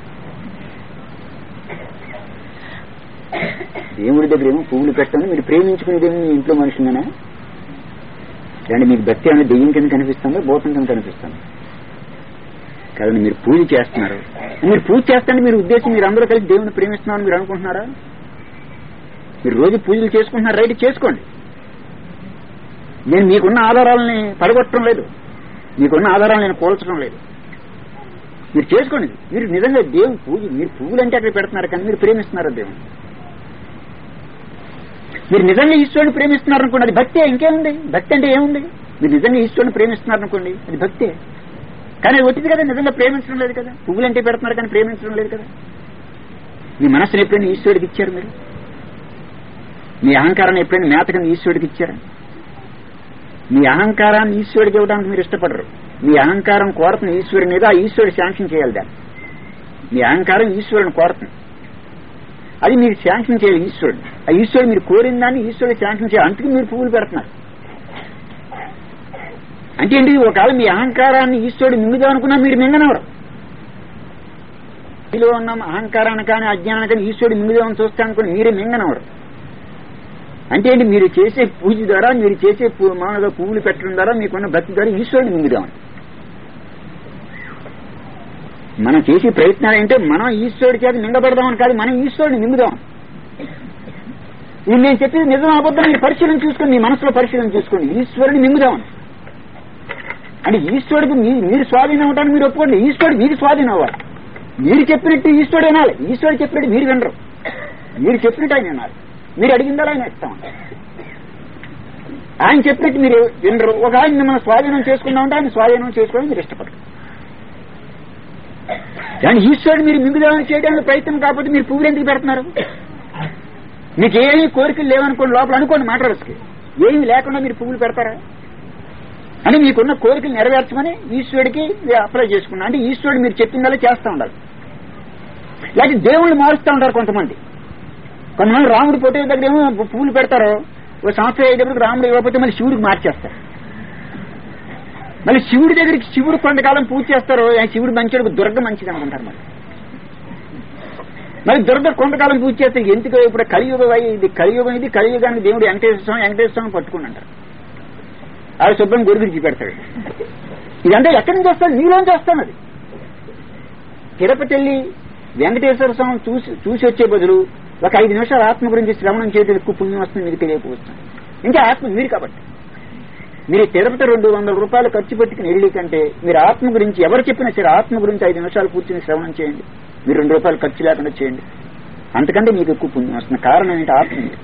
దేవుడి దగ్గర ఏమో పువ్వులు పెట్టండి మీరు ప్రేమించుకునేదేమో మీ ఇంట్లో మనుషులేనా అంటే మీకు భక్తి అనేది దెయ్యం కింద కనిపిస్తుందా భూతం కింద కనిపిస్తుంది కాబట్టి మీరు పూజ చేస్తున్నారు మీరు పూజ చేస్తుంటే మీరు ఉద్దేశం మీరు అందరూ కలిసి దేవుని ప్రేమిస్తున్నారని మీరు అనుకుంటున్నారా మీరు రోజు పూజలు చేసుకుంటున్నారు రైట్ చేసుకోండి నేను మీకున్న ఆధారాలని పడగొట్టడం లేదు మీకున్న ఆధారాలను నేను కోల్చడం లేదు మీరు చేసుకోండి మీరు నిజంగా దేవుని పూజ మీరు పువ్వులు అంటే అక్కడ పెడుతున్నారు కానీ మీరు ప్రేమిస్తున్నారు దేవుని మీరు నిజంగా ఈశ్వరుని ప్రేమిస్తున్నారు అనుకోండి అది భక్తే ఇంకేముంది భక్తి అంటే ఏముంది మీరు నిజంగా ఈశ్వరుని ప్రేమిస్తున్నారు అనుకోండి అది భక్తే కానీ అది వచ్చింది కదా నిజంగా ప్రేమించడం లేదు కదా పువ్వులు అంటే పెడుతున్నారు కానీ ప్రేమించడం లేదు కదా మీ మనసుని ఎప్పుడైనా ఈశ్వరుడికి ఇచ్చారు మీరు మీ అహంకారాన్ని ఎప్పుడైనా మేత కింద ఈశ్వరుడికి ఇచ్చారా మీ అహంకారాన్ని ఈశ్వరుడికి ఇవ్వడానికి మీరు ఇష్టపడరు మీ అహంకారం కోరుతున్న ఈశ్వరుని మీద ఆ ఈశ్వరుడు శాంక్షన్ చేయాలి దాన్ని మీ అహంకారం ఈశ్వరుని కోరుతుంది అది మీరు శాంక్షన్ చేయాలి ఈశ్వరుడు ఆ ఈశ్వరుడు మీరు కోరిన దాన్ని ఈశ్వరుడు శాంక్షన్ చేయాలి అందుకు మీరు పువ్వులు పెడుతున్నారు అంటే ఏంటి ఒకవేళ మీ అహంకారాన్ని ఈశ్వరుడు మింగుదాం అనుకున్నా మీరు మింగనవరు మీలో ఉన్న అహంకారాన్ని కానీ అజ్ఞానాన్ని కానీ ఈశ్వరుడు మింగుదామని చూస్తే అనుకుని మీరే మింగనవరు అంటే ఏంటి మీరు చేసే పూజ ద్వారా మీరు చేసే పూ- మామూలుగా పువ్వులు పెట్టడం ద్వారా మీకున్న భక్తి ద్వారా ఈశ్వరుని మింగుదామని మనం చేసే ప్రయత్నాలు ఏంటంటే మనం ఈశ్వరుడి చేత మింగబడదామని కాదు మనం ఈశ్వరుని మింగుదాం ఇది నేను చెప్పేది నిజం అబద్ధం మీరు పరిశీలన చూసుకోండి మీ మనసులో పరిశీలన చూసుకోండి ఈశ్వరుని మింగుదామని అంటే ఈశ్వరుడికి మీ- మీరు స్వాధీనం అవటానికి మీరు ఒప్పుకోండి ఈశ్వరుడు మీకు స్వాధీనం అవ్వాలి మీరు చెప్పినట్టు ఈశ్వరుడు వినాలి ఈశ్వరుడు చెప్పినట్టు మీరు వినరు మీరు చెప్పినట్టు ఆయన వినాలి మీరు అడిగిందా ఆయన ఇస్తాం ఆయన చెప్పినట్టు మీరు వినరు ఒక ఆయన మిమ్మల్ని స్వాధీనం చేసుకుందామంటే ఆయన స్వాధీనం చేసుకోవడం మీరు ఇష్టపడరు కానీ ఈశ్వరుడు మీరు మింగుదామని చేయడానికి ప్రయత్నం కాకపోతే మీరు పువ్వులు ఎందుకు పెడుతున్నారు మీకు ఏమీ కోరికలు లేవనుకోండి లోపల అనుకోండి మాట్లాడచ్చు ఏమీ లేకుండా మీరు పువ్వులు పెడతారా అని మీకున్న కోరికలు నెరవేర్చమని ఈశ్వరుడికి అప్లై చేసుకున్నా అంటే ఈశ్వరుడు మీరు చెప్పిందల్లా చేస్తూ ఉండాలి లేకపోతే దేవుళ్ళు మారుస్తూ ఉంటారు కొంతమంది కొంతమంది రాముడి ఫోటో దగ్గర ఏమో పువ్వులు పెడతారు ఓ సంవత్సరం అయ్యేటప్పుడు రాముడు ఇవ్వకపోతే మళ్ళీ శివుడికి మార్చేస్తారు మళ్ళీ శివుడి దగ్గరికి శివుడు కొంతకాలం పూజ చేస్తారు ఆ శివుడు మంచివాడు దుర్గ మంచిది అనుకుంటారు మరి మరి దుర్గ కొంతకాలం పూజ చేస్తే ఎందుకు ఇప్పుడు కలియుగం అయ్యి ఇది కలియుగం ఇది కలియుగానికి దేవుడు వెంకటేశ్వర స్వామి వెంకటేశ్వర స్వామి పట్టుకుని అంటారు ఆవిడ శుభ్రం గురిగిరిచి పెడతాడు ఇదంతా ఎక్కడి నుంచి వస్తాడు నీలోంచి వస్తాను అది తిరుపతి వెళ్ళి వెంకటేశ్వర స్వామి చూసి చూసి వచ్చే బదులు ఒక ఐదు నిమిషాలు ఆత్మ గురించి శ్రవణం చేయడం ఎక్కువ పుణ్యం వస్తుంది మీకు తెలియకపోతుంది ఇంకా ఆత్మ మీరు కాబట్టి మీరు తిరుపతి రెండు వందల రూపాయలు ఖర్చు పెట్టుకుని వెళ్ళి కంటే మీరు ఆత్మ గురించి ఎవరు చెప్పినా సరే ఆత్మ గురించి ఐదు నిమిషాలు కూర్చుని శ్రవణం చేయండి మీరు రెండు రూపాయలు ఖర్చు లేకుండా చేయండి అంతకంటే మీకు ఎక్కువ పుణ్యం వస్తుంది కారణం ఏంటి ఆత్మ మీరు.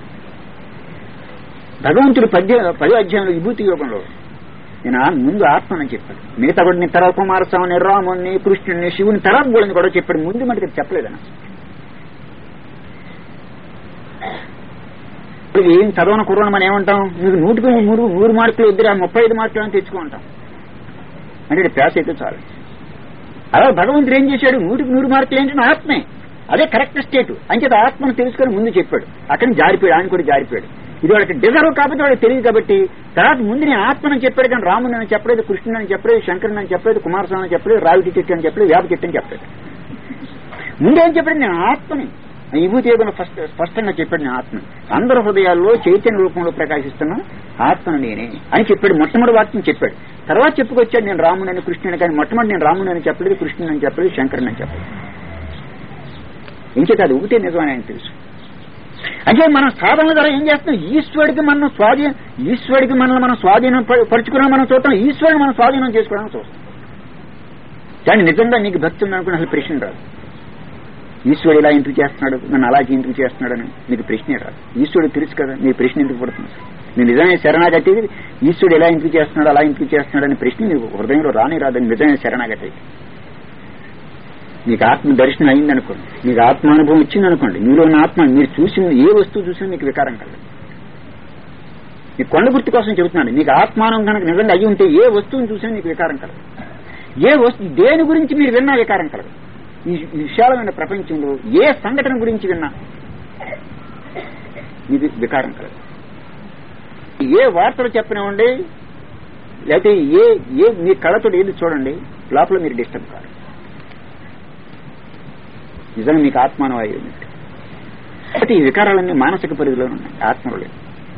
భగవంతుడు పద్య పది అధ్యాయంలో విభూతి యోగంలో నేను ఆ- ముందు ఆత్మని చెప్పాడు మిగతా కూడా నేను తర్వాత కుమారస్వామిని రాముని కృష్ణుని శివుని తర్వాత కూడా కూడా చెప్పాడు ముందు మనకి చెప్పలేదన్న ఇప్పుడు ఏం చదవన కుర్రను మనం ఏమంటాం మీకు నూటికి మూడు నూరు మార్కులు వద్దురా ముప్పై ఐదు మార్కులు అని తెచ్చుకుంటాం అంటే ఇది పేస అయితే చాలు అలా భగవంతుడు ఏం చేశాడు నూటికి నూరు మార్కులు ఏంటంటే ఆత్మే అదే కరెక్ట్ స్టేట్ అంచేత ఆత్మను తెలుసుకొని ముందు చెప్పాడు అక్కడి జారిపోయాడు ఆయన కూడా జారిపోయాడు ఇది వాళ్ళకి డిజర్వ్ కాబట్టి వాళ్ళకి తెలియదు కాబట్టి తర్వాత ముందు నేను ఆత్మని చెప్పాడు కానీ రాముని అని చెప్పలేదు కృష్ణుని అని చెప్పలేదు శంకరుని అని చెప్పలేదు కుమారస్వామి అని చెప్పలేదు రావిటి చెట్టు అని చెప్పలేదు వేప చెట్టు అని చెప్పలేదు ముందేం చెప్పాడు నేను ఆత్మని ఈ విభూతి యోగంలో ఫస్ట్ స్పష్టంగా చెప్పాడు నేను ఆత్మ అందరి హృదయాల్లో చైతన్య రూపంలో ప్రకాశిస్తున్న ఆత్మను నేనే అని చెప్పాడు మొట్టమొదటి వాక్యం చెప్పాడు తర్వాత చెప్పుకొచ్చాడు నేను రాముడని కృష్ణుని కానీ మొట్టమొదటి నేను రాముడని చెప్పలేదు కృష్ణుని అని చెప్పలేదు శంకరుని అని చెప్పలేదు ఇంకేత అది ఒకటే నిజమని ఆయన తెలుసు అంటే మనం సాధన ద్వారా ఏం చేస్తున్నాం ఈశ్వరుడికి మనం స్వాధీనం ఈశ్వరుడికి మనల్ని మనం స్వాధీనం ప- పరుచుకున్నాం మనం చూస్తాం ఈశ్వరుని మనం స్వాధీనం చేసుకోవడానికి చూస్తాం కానీ నిజంగా నీకు భక్తి ఉందనుకుని అసలు ప్రశ్న రాదు ఈశ్వరుడు ఇలా ఎందుకు చేస్తున్నాడు నన్ను అలాగే ఎందుకు చేస్తున్నాడని మీకు ప్రశ్నే రాదు ఈశ్వరుడు తెలుసు కదా మీ ప్రశ్న ఎందుకు పడుతుంది నేను నిజమైన శరణాగతి ఈశ్వరుడు ఎలా ఎందుకు చేస్తున్నాడు అలా ఎందుకు చేస్తున్నాడు అనే ప్రశ్న మీకు హృదయంలో రాని రాదని నిజమైన శరణాగతి అయితే. మీకు ఆత్మ దర్శనం అయింది అనుకోండి మీకు ఆత్మానుభవం వచ్చింది అనుకోండి మీలో ఉన్న ఆత్మ మీరు చూసిన ఏ వస్తువు చూసినా మీకు వికారం కలదు మీ కొండ గుర్తు కోసం చెబుతున్నాను మీకు ఆత్మానం కనుక నిజంగా అయ్యి ఉంటే ఏ వస్తువుని చూసినా మీకు వికారం కలదు ఏ వస్తు దేని గురించి మీరు విన్నా వికారం కలగదు ఈ ఈ విశాలమైన ప్రపంచంలో ఏ సంఘటన గురించి విన్నా ఇది వికారం కలగదు ఏ వార్తలు చెప్పనివ్వండి లేకపోతే ఏ ఏ మీ కళతో ఏది చూడండి లోపల మీరు డిస్టర్బ్ కాదు నిజంగా మీకు ఆత్మానవాయువు ఉన్నట్టు కాబట్టి ఈ వికారాలన్నీ మానసిక పరిధిలో ఉన్నాయి ఆత్మలో లేదు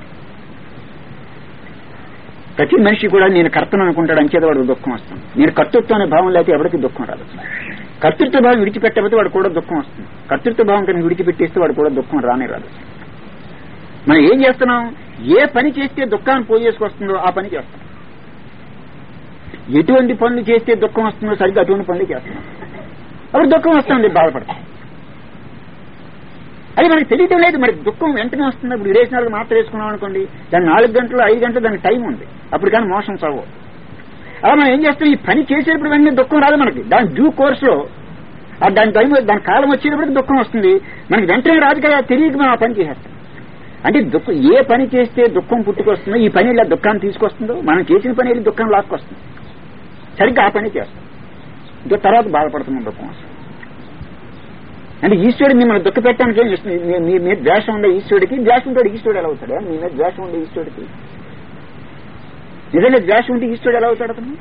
ప్రతి మనిషి కూడా నేను కర్తను అనుకుంటాడు అంచేది వాడు దుఃఖం వస్తుంది నేను కర్తృత్వం అనే భావం లేకపోతే ఎవరికి దుఃఖం రాదు కర్తృత్వ భావం విడిచిపెట్టకపోతే వాడు కూడా దుఃఖం వస్తుంది కర్తృత్వ భావం కనుక విడిచిపెట్టేస్తే వాడు కూడా దుఃఖం రానే రాదు మనం ఏం చేస్తున్నాం ఏ పని చేస్తే దుఃఖాన్ని పోజేసుకొస్తుందో ఆ పని చేస్తాం ఎటువంటి పనులు చేస్తే దుఃఖం వస్తుందో సరిగ్గా అటువంటి పనులు చేస్తున్నాం అప్పుడు దుఃఖం వస్తుంది బాధపడతాం అది మనకి తెలియటం లేదు మరి దుఃఖం వెంటనే వస్తుంది ఇప్పుడు ఇరవై నాలుగు మాత్రం వేసుకున్నాం అనుకోండి దాని నాలుగు గంటలు ఐదు గంటలు దానికి టైం ఉంది అప్పుడు కానీ మోసం చదవు అలా మనం ఏం చేస్తాం ఈ పని చేసేటప్పుడు వెంటనే దుఃఖం రాదు మనకి దాని డ్యూ కోర్స్ లో ఆ దాని టైం దాని కాలం వచ్చేటప్పటికి దుఃఖం వస్తుంది మనకి వెంటనే రాదు కదా తెలియక మనం ఆ పని చేసేస్తాం అంటే దుఃఖం ఏ పని చేస్తే దుఃఖం పుట్టుకొస్తుందో ఈ పని ఇలా దుఃఖాన్ని తీసుకొస్తుందో మనం చేసిన పని వెళ్ళి దుఃఖం లాక్కొస్తుంది సరిగ్గా ఆ పని చేస్తాం ఇంకా తర్వాత బాధపడుతున్నాం దుఃఖం వస్తుంది అంటే ఈశ్వరుడు మిమ్మల్ని దుఃఖ పెట్టడానికి ఏం చేస్తుంది మీ- మీ మీద ద్వేషం ఉండే ఈశ్వరుడికి ద్వేషం ఉంటాడు ఈశ్వరుడు ఎలా అవుతాడు మీ మీద ద్వేషం ఉండే ఈశ్వరుడికి నిజంగా ద్వేషం ఉంటే ఈశ్వరుడు ఎలా అవుతాడు అతను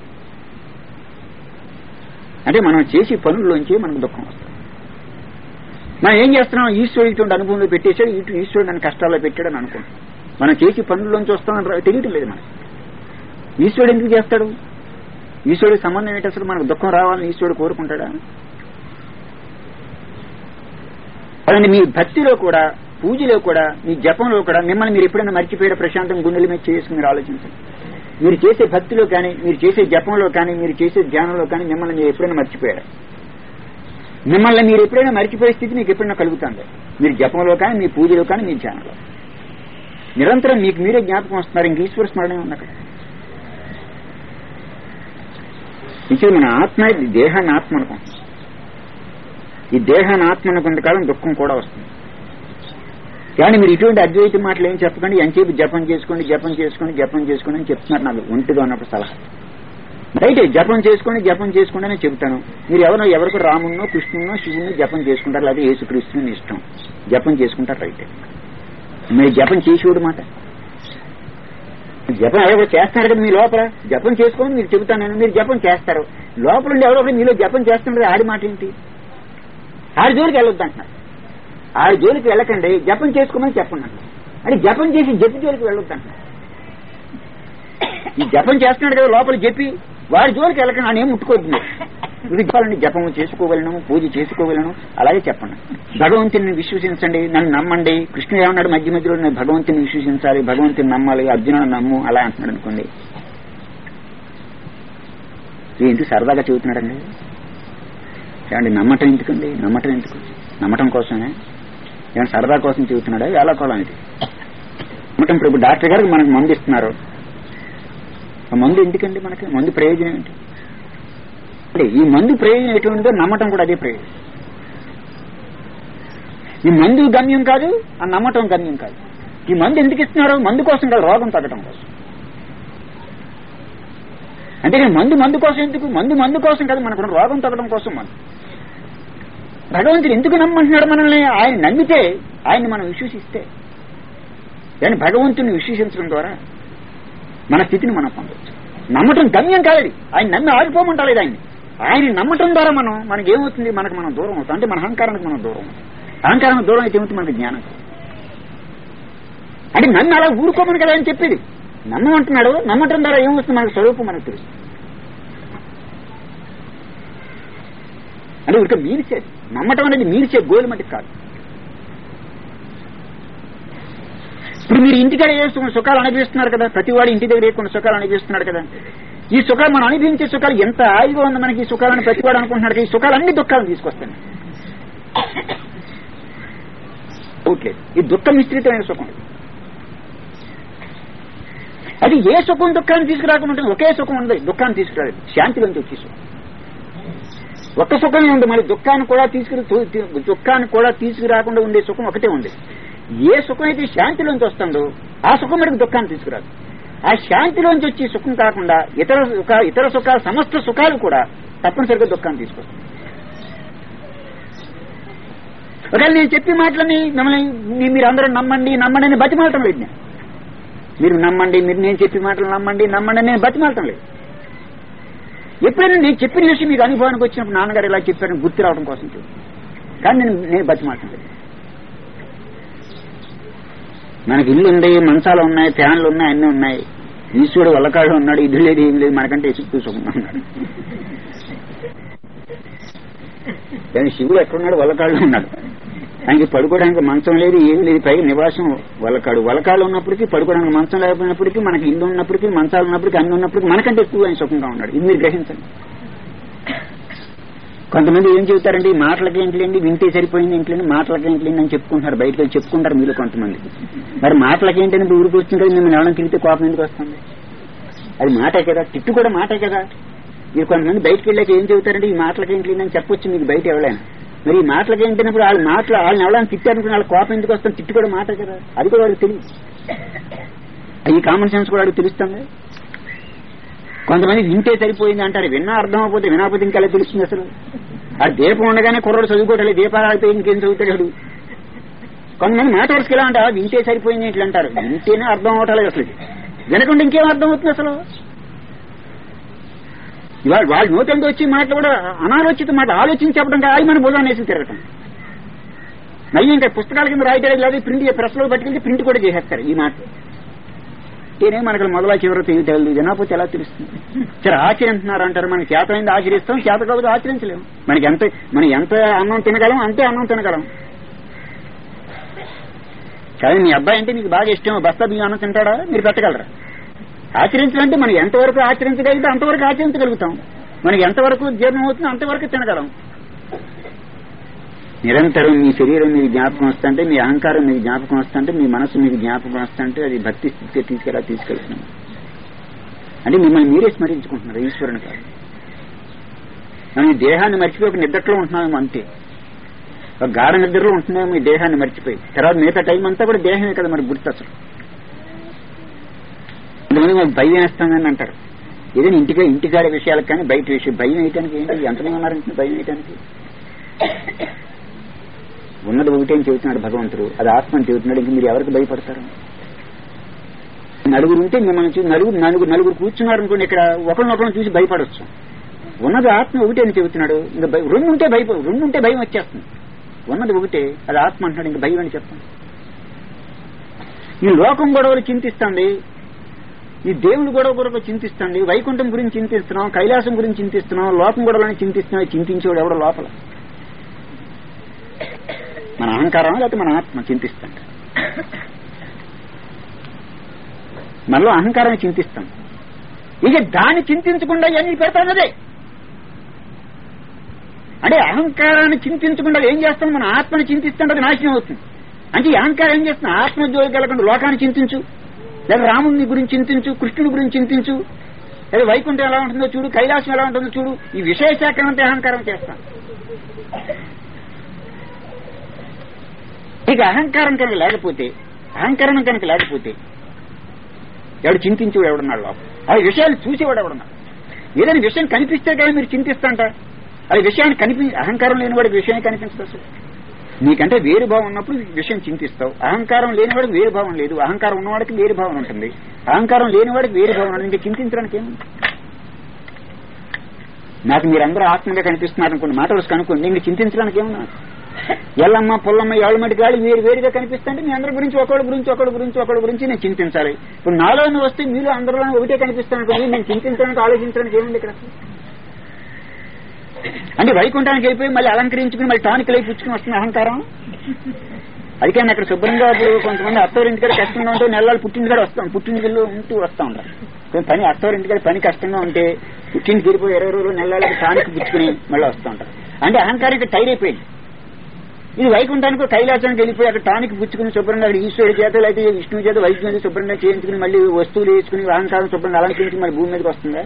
అంటే మనం చేసే పనుల్లోంచి మనకు దుఃఖం వస్తుంది మనం ఏం చేస్తున్నాం ఈశ్వరుడు ఇటువంటి అనుభవంలో పెట్టేశాడు ఇటు ఈశ్వరుడు నన్ను కష్టాల్లో పెట్టాడు అని అనుకుంటాం మనం చేసి పనుల్లోంచి వస్తామని రా- తెలియటం లేదు మనకి ఈశ్వరుడు ఎందుకు చేస్తాడు ఈశ్వరుడికి సంబంధం ఏంటి అసలు మనకు దుఃఖం రావాలని ఈశ్వరుడు కోరుకుంటాడా అలాంటి మీ భక్తిలో కూడా పూజలో కూడా మీ జపంలో కూడా మిమ్మల్ని మీరు ఎప్పుడైనా మర్చిపోయారు ప్రశాంతం గుండెల మీద చేసుకుని మీరు ఆలోచించండి మీరు చేసే భక్తిలో కానీ మీరు చేసే జపంలో కానీ మీరు చేసే ధ్యానంలో కానీ మిమ్మల్ని మీరు ఎప్పుడైనా మర్చిపోయారు మిమ్మల్ని మీరు ఎప్పుడైనా మర్చిపోయే స్థితి మీకు ఎప్పుడైనా కలుగుతుంది మీరు జపంలో కానీ మీ పూజలో కానీ మీ ధ్యానంలో నిరంతరం మీకు మీరే జ్ఞాపకం వస్తున్నారు ఇంక ఈశ్వర స్మరణే ఉంది అక్కడ ఇది మన ఆత్మ ఈ దేహాన్ని ఆత్మ అనుకుంటాం ఈ దేహాన్ని ఆత్మ అనుకున్నంతకాలం దుఃఖం కూడా వస్తుంది కానీ మీరు ఇటువంటి అద్వైత మాటలు ఏం చెప్పకండి ఎంతసేపు జపం చేసుకోండి జపం చేసుకోండి జపం చేసుకోండి అని చెప్తున్నారు నాకు ఒంటిగా ఉన్నప్పుడు సలహా రైట్ జపం చేసుకోండి జపం చేసుకోండి అని చెబుతాను మీరు ఎవరో ఎవరికి రామున్నో కృష్ణున్నో శివున్నో జపం చేసుకుంటారు లేదా యేసుక్రీస్తుని ఇష్టం జపం చేసుకుంటారు రైట్ మీరు జపం చేసేవాడు మాట జపం ఎవరో చేస్తున్నారు కదా మీ లోపల జపం చేసుకోండి మీరు చెబుతాను నేను మీరు జపం చేస్తారు లోపల ఉండి ఎవరో ఒకరు మీలో జపం చేస్తున్నారు ఆడి మాట ఏంటి ఆడి జోలికి వెళ్ళొద్దు అంటున్నారు ఆడి జోలికి వెళ్ళకండి జపం చేసుకోమని చెప్పండి అంటున్నారు. అంటే జపం చేసి జపి జోలికి వెళ్ళొద్దు అంటున్నారు ఈ జపం చేస్తున్నాడు కదా లోపల చెప్పి వాడి జోలికి వెళ్ళకండి ఆయన ఏం ముట్టుకోవద్దు ఇది చెప్పాలండి జపం చేసుకోగలను పూజ చేసుకోగలను అలాగే చెప్పండి భగవంతుని విశ్వసించండి నన్ను నమ్మండి కృష్ణుడు ఏమన్నాడు మధ్య మధ్యలో నేను భగవంతుని విశ్వసించాలి భగవంతుని నమ్మాలి అర్జునుడు నమ్ము అలా అంటున్నాడు అనుకోండి ఏంటి సరదాగా చెబుతున్నాడండి ఏమండి నమ్మటం ఎందుకండి నమ్మటం ఎందుకు నమ్మటం కోసమే ఏమైనా సరదా కోసం చెబుతున్నాడా ఎలా కోలం ఇది నమ్మటం ఇప్పుడు డాక్టర్ గారికి మనకు మందు ఇస్తున్నారు ఆ మందు ఎందుకండి మనకి మందు ప్రయోజనం ఏంటి అంటే ఈ మందు ప్రయోజనం ఎటువంటిదో నమ్మటం కూడా అదే ప్రయోజనం ఈ మందు గమ్యం కాదు ఆ నమ్మటం గమ్యం కాదు ఈ మందు ఎందుకు ఇస్తున్నారు మందు కోసం కాదు రోగం తగ్గటం కోసం అంతేగాని మందు మందు కోసం ఎందుకు మందు మందు కోసం కాదు మనకు రోగం తగ్గడం కోసం మందు భగవంతుడు ఎందుకు నమ్మంటున్నాడు మనల్ని ఆయన నమ్మితే ఆయన్ని మనం విశ్వసిస్తే కానీ భగవంతుని విశ్వసించడం ద్వారా మన స్థితిని మనం పొందవచ్చు నమ్మటం గమ్యం కాదు ఆయన నమ్మి ఆగిపోమంటలేదు ఆయన్ని ఆయన నమ్మటం ద్వారా మనం మనకి ఏమవుతుంది మనకు మనం దూరం అవుతాం అంటే మన అహంకారానికి మనం దూరం అవుతాం అహంకారానికి దూరం అయితే ఏమవుతుంది మనకి జ్ఞానం కలుగుతుంది. అంటే నన్ను అలా ఊరుకోమని కదా అని చెప్పేది నమ్మమంటున్నాడు నమ్మటం ద్వారా ఏమవుతుంది మనకు స్వరూపం మనకు తెలుస్తుంది అంటే ఊరిక మీరిసేది నమ్మటం అనేది మీరిసే గోలు మటుకు కాదు ఇప్పుడు మీరు ఇంటికాడ ఏ సు- సుఖాలు అనుభవిస్తున్నారు కదా ప్రతి వాడు ఇంటి దగ్గర ఏ కొన్ని సుఖాలు అనుభవిస్తున్నాడు కదా ఈ సుఖాలు మనం అనుభవించే సుఖాలు ఎంత హాయిగా ఉంది మనకి ఈ సుఖాలను ప్రతి వాడు అనుకుంటున్నాడు కదా, ఈ సుఖాలు అన్ని దుఃఖాలను తీసుకొస్తాయి ఓకే ఈ దుఃఖ మిశ్రితమైన సుఖం అది ఏ సుఖం దుఃఖాన్ని తీసుకురాకుండా ఉంటుంది ఒకే సుఖం ఉంది దుఃఖాన్ని తీసుకురాలేదు శాంతిలోంచి వచ్చే సుఖం ఒక్క సుఖమే ఉంది మరి దుఃఖాన్ని కూడా తీసుకుని తు- తు- దుఃఖాన్ని కూడా తీసుకురాకుండా ఉండే సుఖం ఒకటే ఉంది ఏ సుఖం అయితే శాంతిలోంచి వస్తుందో ఆ సుఖం మనకు దుఃఖాన్ని తీసుకురాదు ఆ శాంతిలోంచి వచ్చి సుఖం కాకుండా ఇతర సుఖ ఇతర సుఖాలు సమస్త సుఖాలు కూడా తప్పనిసరిగా దుఃఖాన్ని తీసుకొస్తాయి ఒకవేళ నేను చెప్పే మాటలని మిమ్మల్ని మీ- మీరు అందరూ నమ్మండి నమ్మండి అని బతిమాలటం లేదు నేను మీరు నమ్మండి మీరు నేను చెప్పే మాటలు నమ్మండి నమ్మండి అని నేను బతిమాలటం లేదు ఎప్పుడైనా నేను చెప్పిన విషయం మీకు అనుభవానికి వచ్చినప్పుడు నాన్నగారు ఇలా చెప్పారని గుర్తు రావడం కోసం చెప్పు కానీ నేను నేను బతిమాలటం లేదు మనకి ఇల్లు ఉంది మంచాలు ఉన్నాయి ఫ్యాన్లు ఉన్నాయి అన్ని ఉన్నాయి ఈశ్వరుడు వల్లకాడు ఉన్నాడు ఇది లేదు ఏం లేదు మనకంటే ఎసుకు సుఖంగా ఉన్నాడు కానీ శివుడు ఎక్కడున్నాడు వల్లకాళ్ళు ఉన్నాడు ఆయనకి పడుకోవడానికి మంచం లేదు ఏం లేదు పైగా నివాసం వల్లకాడు వల్లకాళ్ళు ఉన్నప్పటికీ పడుకోవడానికి మంచం లేకపోయినప్పటికీ మనకి ఇల్లు ఉన్నప్పటికీ మంచాలు ఉన్నప్పటికీ అన్ని ఉన్నప్పటికీ మనకంటే ఎక్కువ ఆయన సుఖంగా ఉన్నాడు ఇది మీరు గ్రహించండి కొంతమంది ఏం చెబుతారండి ఈ మాటలకి ఏంటిలేండి వింటే సరిపోయింది ఏంటిలేండి మాటలకి ఏంటిలేండి అని చెప్పుకుంటున్నారు బయటకు వెళ్ళి చెప్పుకుంటారు మీలో కొంతమంది మరి మాటలకి ఏంటని ఊరికి వచ్చింది కదా మిమ్మల్ని ఎవరైనా తిరిగితే కోపం ఎందుకు వస్తుంది అది మాటే కదా తిట్టు కూడా మాటే కదా మీరు కొంతమంది బయటకు వెళ్ళాక ఏం చెబుతారంటే ఈ మాటలకి ఏంటి అని చెప్పొచ్చు మీకు బయట ఎవరైనా మరి ఈ మాటలకి ఏంటన్నప్పుడు వాళ్ళ మాటలు వాళ్ళని ఎవరైనా తిట్టారనుకుని వాళ్ళ కోపం ఎందుకు వస్తుంది తిట్టు కూడా మాటే కదా అది కూడా వాడికి తెలియదు ఈ కామన్ సెన్స్ కూడా వాడికి తెలుస్తుంది కొంతమంది వింటే సరిపోయింది అంటారు విన్నా అర్థం అయిపోతే వినాకపోతే ఇంకా ఎలా తెలుస్తుంది అసలు ఆ దీపం ఉండగానే కుర్రోడు చదువుకోవట్లేదు దీపాలు ఆగిపోయి ఇంకేం చదువుతాడు కొంతమంది మాట వరుసకి ఎలా అంటారు వింటే సరిపోయింది ఇట్లా అంటారు వింటేనే అర్థం అవటలేదు అసలు వినకుండా ఇంకేం అర్థం అవుతుంది అసలు ఇవాళ వాళ్ళ నోటంతో వచ్చి మాటలు కూడా అనాలోచిత మాట ఆలోచించి చెప్పడం కాదు మన భుజాన్ని వేసి తిరగటం మళ్ళీ ఇంకా పుస్తకాల కింద రాయటం లేదు ప్రింట్ ప్రెస్ లో పట్టుకెళ్తే ప్రింట్ కూడా చేసేస్తారు ఈ మాట నేనే మనకు మొదల చివరి తెలివి తెలియదు వినకపోతే ఎలా తెలుస్తుంది సరే ఆచరిస్తున్నారు అంటారు మనకి చేతమైంది ఆచరిస్తాం చేత కాకపోతే ఆచరించలేము మనకి ఎంత మనం ఎంత అన్నం తినగలం అంతే అన్నం తినగలం కానీ మీ అబ్బాయి అంటే మీకు బాగా ఇష్టం బస్తా బియ్యం అన్నం తింటాడా మీరు పెట్టగలరా ఆచరించాలంటే మనం ఎంతవరకు ఆచరించగలిగితే అంతవరకు ఆచరించగలుగుతాం మనకి ఎంతవరకు జీర్ణం అవుతుందో అంతవరకు తినగలం నిరంతరం మీ శరీరం మీకు జ్ఞాపకం వస్తుంటే మీ అహంకారం మీకు జ్ఞాపకం వస్తుంటే మీ మనసు మీకు జ్ఞాపకం వస్తుంటే అది భక్తి స్థితికి తీసుకెలా తీసుకెళ్తున్నాం అంటే మిమ్మల్ని మీరే స్మరించుకుంటున్నారు ఈశ్వరుని కాదు మనం ఈ దేహాన్ని మర్చిపోయి ఒక నిద్రలో ఉంటున్నాము అంతే ఒక గాఢ నిద్రలో ఉంటున్నాము ఈ దేహాన్ని మర్చిపోయి తర్వాత మిగతా టైం అంతా కూడా దేహమే కదా మరి గుర్తు అసలు కొంతమంది మాకు భయం వేస్తామని అంటారు ఏదైనా ఇంటికి ఇంటికాడ విషయాలకు కానీ బయట విషయం భయం వేయటానికి ఏంటి ఎంతమంది ఉన్నారంటే భయం వేయటానికి ఉన్నది ఒకటే అని చెబుతున్నాడు భగవంతుడు అది ఆత్మ అని చెబుతున్నాడు ఇంక మీరు ఎవరికి భయపడతారు నలుగురు ఉంటే మిమ్మల్ని చూసి నలుగురు నలుగురు నలుగురు కూర్చున్నారు అనుకోండి ఇక్కడ ఒకరినొకరిని చూసి భయపడవచ్చు ఉన్నది ఆత్మ ఒకటే అని చెబుతున్నాడు ఇంకా భయ- రెండు ఉంటే భయప రెండు ఉంటే భయం వచ్చేస్తుంది ఉన్నది ఒకటే అది ఆత్మ అంటున్నాడు ఇంకా భయం అని చెప్తాను ఈ లోకం గొడవలు చింతిస్తుంది ఈ దేవుని గొడవ కొరకు చింతిస్తుంది వైకుంఠం గురించి చింతిస్తున్నాం కైలాసం గురించి చింతిస్తున్నాం లోకం గొడవలని చింతిస్తున్నాం చింతించేవాడు ఎవడో లోపల మన అహంకారం లేకపోతే మన ఆత్మ చింతిస్తాం మనలో అహంకారాన్ని చింతిస్తాం ఇక దాన్ని చింతించకుండా ఇవన్నీ పెడతానదే అంటే అహంకారాన్ని చింతించకుండా ఏం చేస్తాం మన ఆత్మని చింతిస్తుంటే అది నాశనం అవుతుంది అంటే ఈ అహంకారం ఏం చేస్తుంది ఆత్మ జోలికి వెళ్ళకుండా లోకాన్ని చింతించు లేదా రాముని గురించి చింతించు కృష్ణుడి గురించి చింతించు లేదా వైకుంఠం ఎలా ఉంటుందో చూడు కైలాసం ఎలా ఉంటుందో చూడు ఈ విషయ శాఖ అంటే అహంకారం చేస్తాం ఇక అహంకారం కనుక లేకపోతే అహంకారం కనుక లేకపోతే ఎవడు చింతించేవాడు ఎవడున్నాడు లోపల ఆ విషయాలు చూసేవాడు ఎవడున్నాడు ఏదైనా విషయం కనిపిస్తే కానీ మీరు చింతిస్తాంట అది విషయాన్ని కనిపి అహంకారం లేనివాడికి విషయం కనిపించదు అసలు నీకంటే వేరు భావం ఉన్నప్పుడు విషయం చింతిస్తావు అహంకారం లేనివాడికి వేరు భావం లేదు అహంకారం ఉన్నవాడికి వేరు భావం ఉంటుంది అహంకారం లేనివాడికి వేరు భావం ఉంటుంది ఇంకా చింతించడానికి ఏముంది నాకు మీరందరూ ఆత్మగా కనిపిస్తున్నారు అనుకోండి మాట వరుస కనుక్కోండి ఇంక చింతించడానికి ఏమున్నా ఎల్లమ్మ పుల్లమ్మ ఏళ్ళ మట్టి గాలి వేరు వేరుగా కనిపిస్తుంటే మీ అందరి గురించి ఒకళ్ళ గురించి ఒకళ్ళ గురించి ఒకళ్ళ గురించి నేను చింతించాలి ఇప్పుడు నాలోని వస్తే మీరు అందరిలోనే ఒకటే కనిపిస్తాను అనుకోండి నేను చింతించడానికి ఆలోచించడానికి ఏముంది ఇక్కడ అంటే వైకుంఠానికి వెళ్ళిపోయి మళ్ళీ అలంకరించుకుని మళ్ళీ టానిక్ లై పుచ్చుకుని వస్తుంది అహంకారం అందుకే అక్కడ శుభ్రంగా ఇప్పుడు కొంతమంది అత్తవారింటికాడ కష్టంగా ఉంటే నెలలు పుట్టింటికాడ వస్తాం పుట్టింటికల్లో ఉంటూ వస్తూ ఉంటారు కొంచెం పని అత్తవారింటికాడ పని కష్టంగా ఉంటే పుట్టింటికి వెళ్ళిపోయి ఇరవై రోజులు నెలలకు టానిక్ పుచ్చుకుని మళ్ళీ వస్తూ ఉంటారు అంటే అహంకారం టైర్ అయిపోయింది ఇది వైకుంఠానికి కైలాసానికి వెళ్ళిపోయి అక్కడ టానిక్ పుచ్చుకుని శుభ్రంగా అక్కడ ఈశ్వరుడి చేత లేకపోతే విష్ణువు చేత వైద్యం చేత శుభ్రంగా చేయించుకుని మళ్ళీ వస్తువులు వేసుకుని అహంకారం శుభ్రంగా అలంకరించి మళ్ళీ భూమి మీదకి వస్తుందా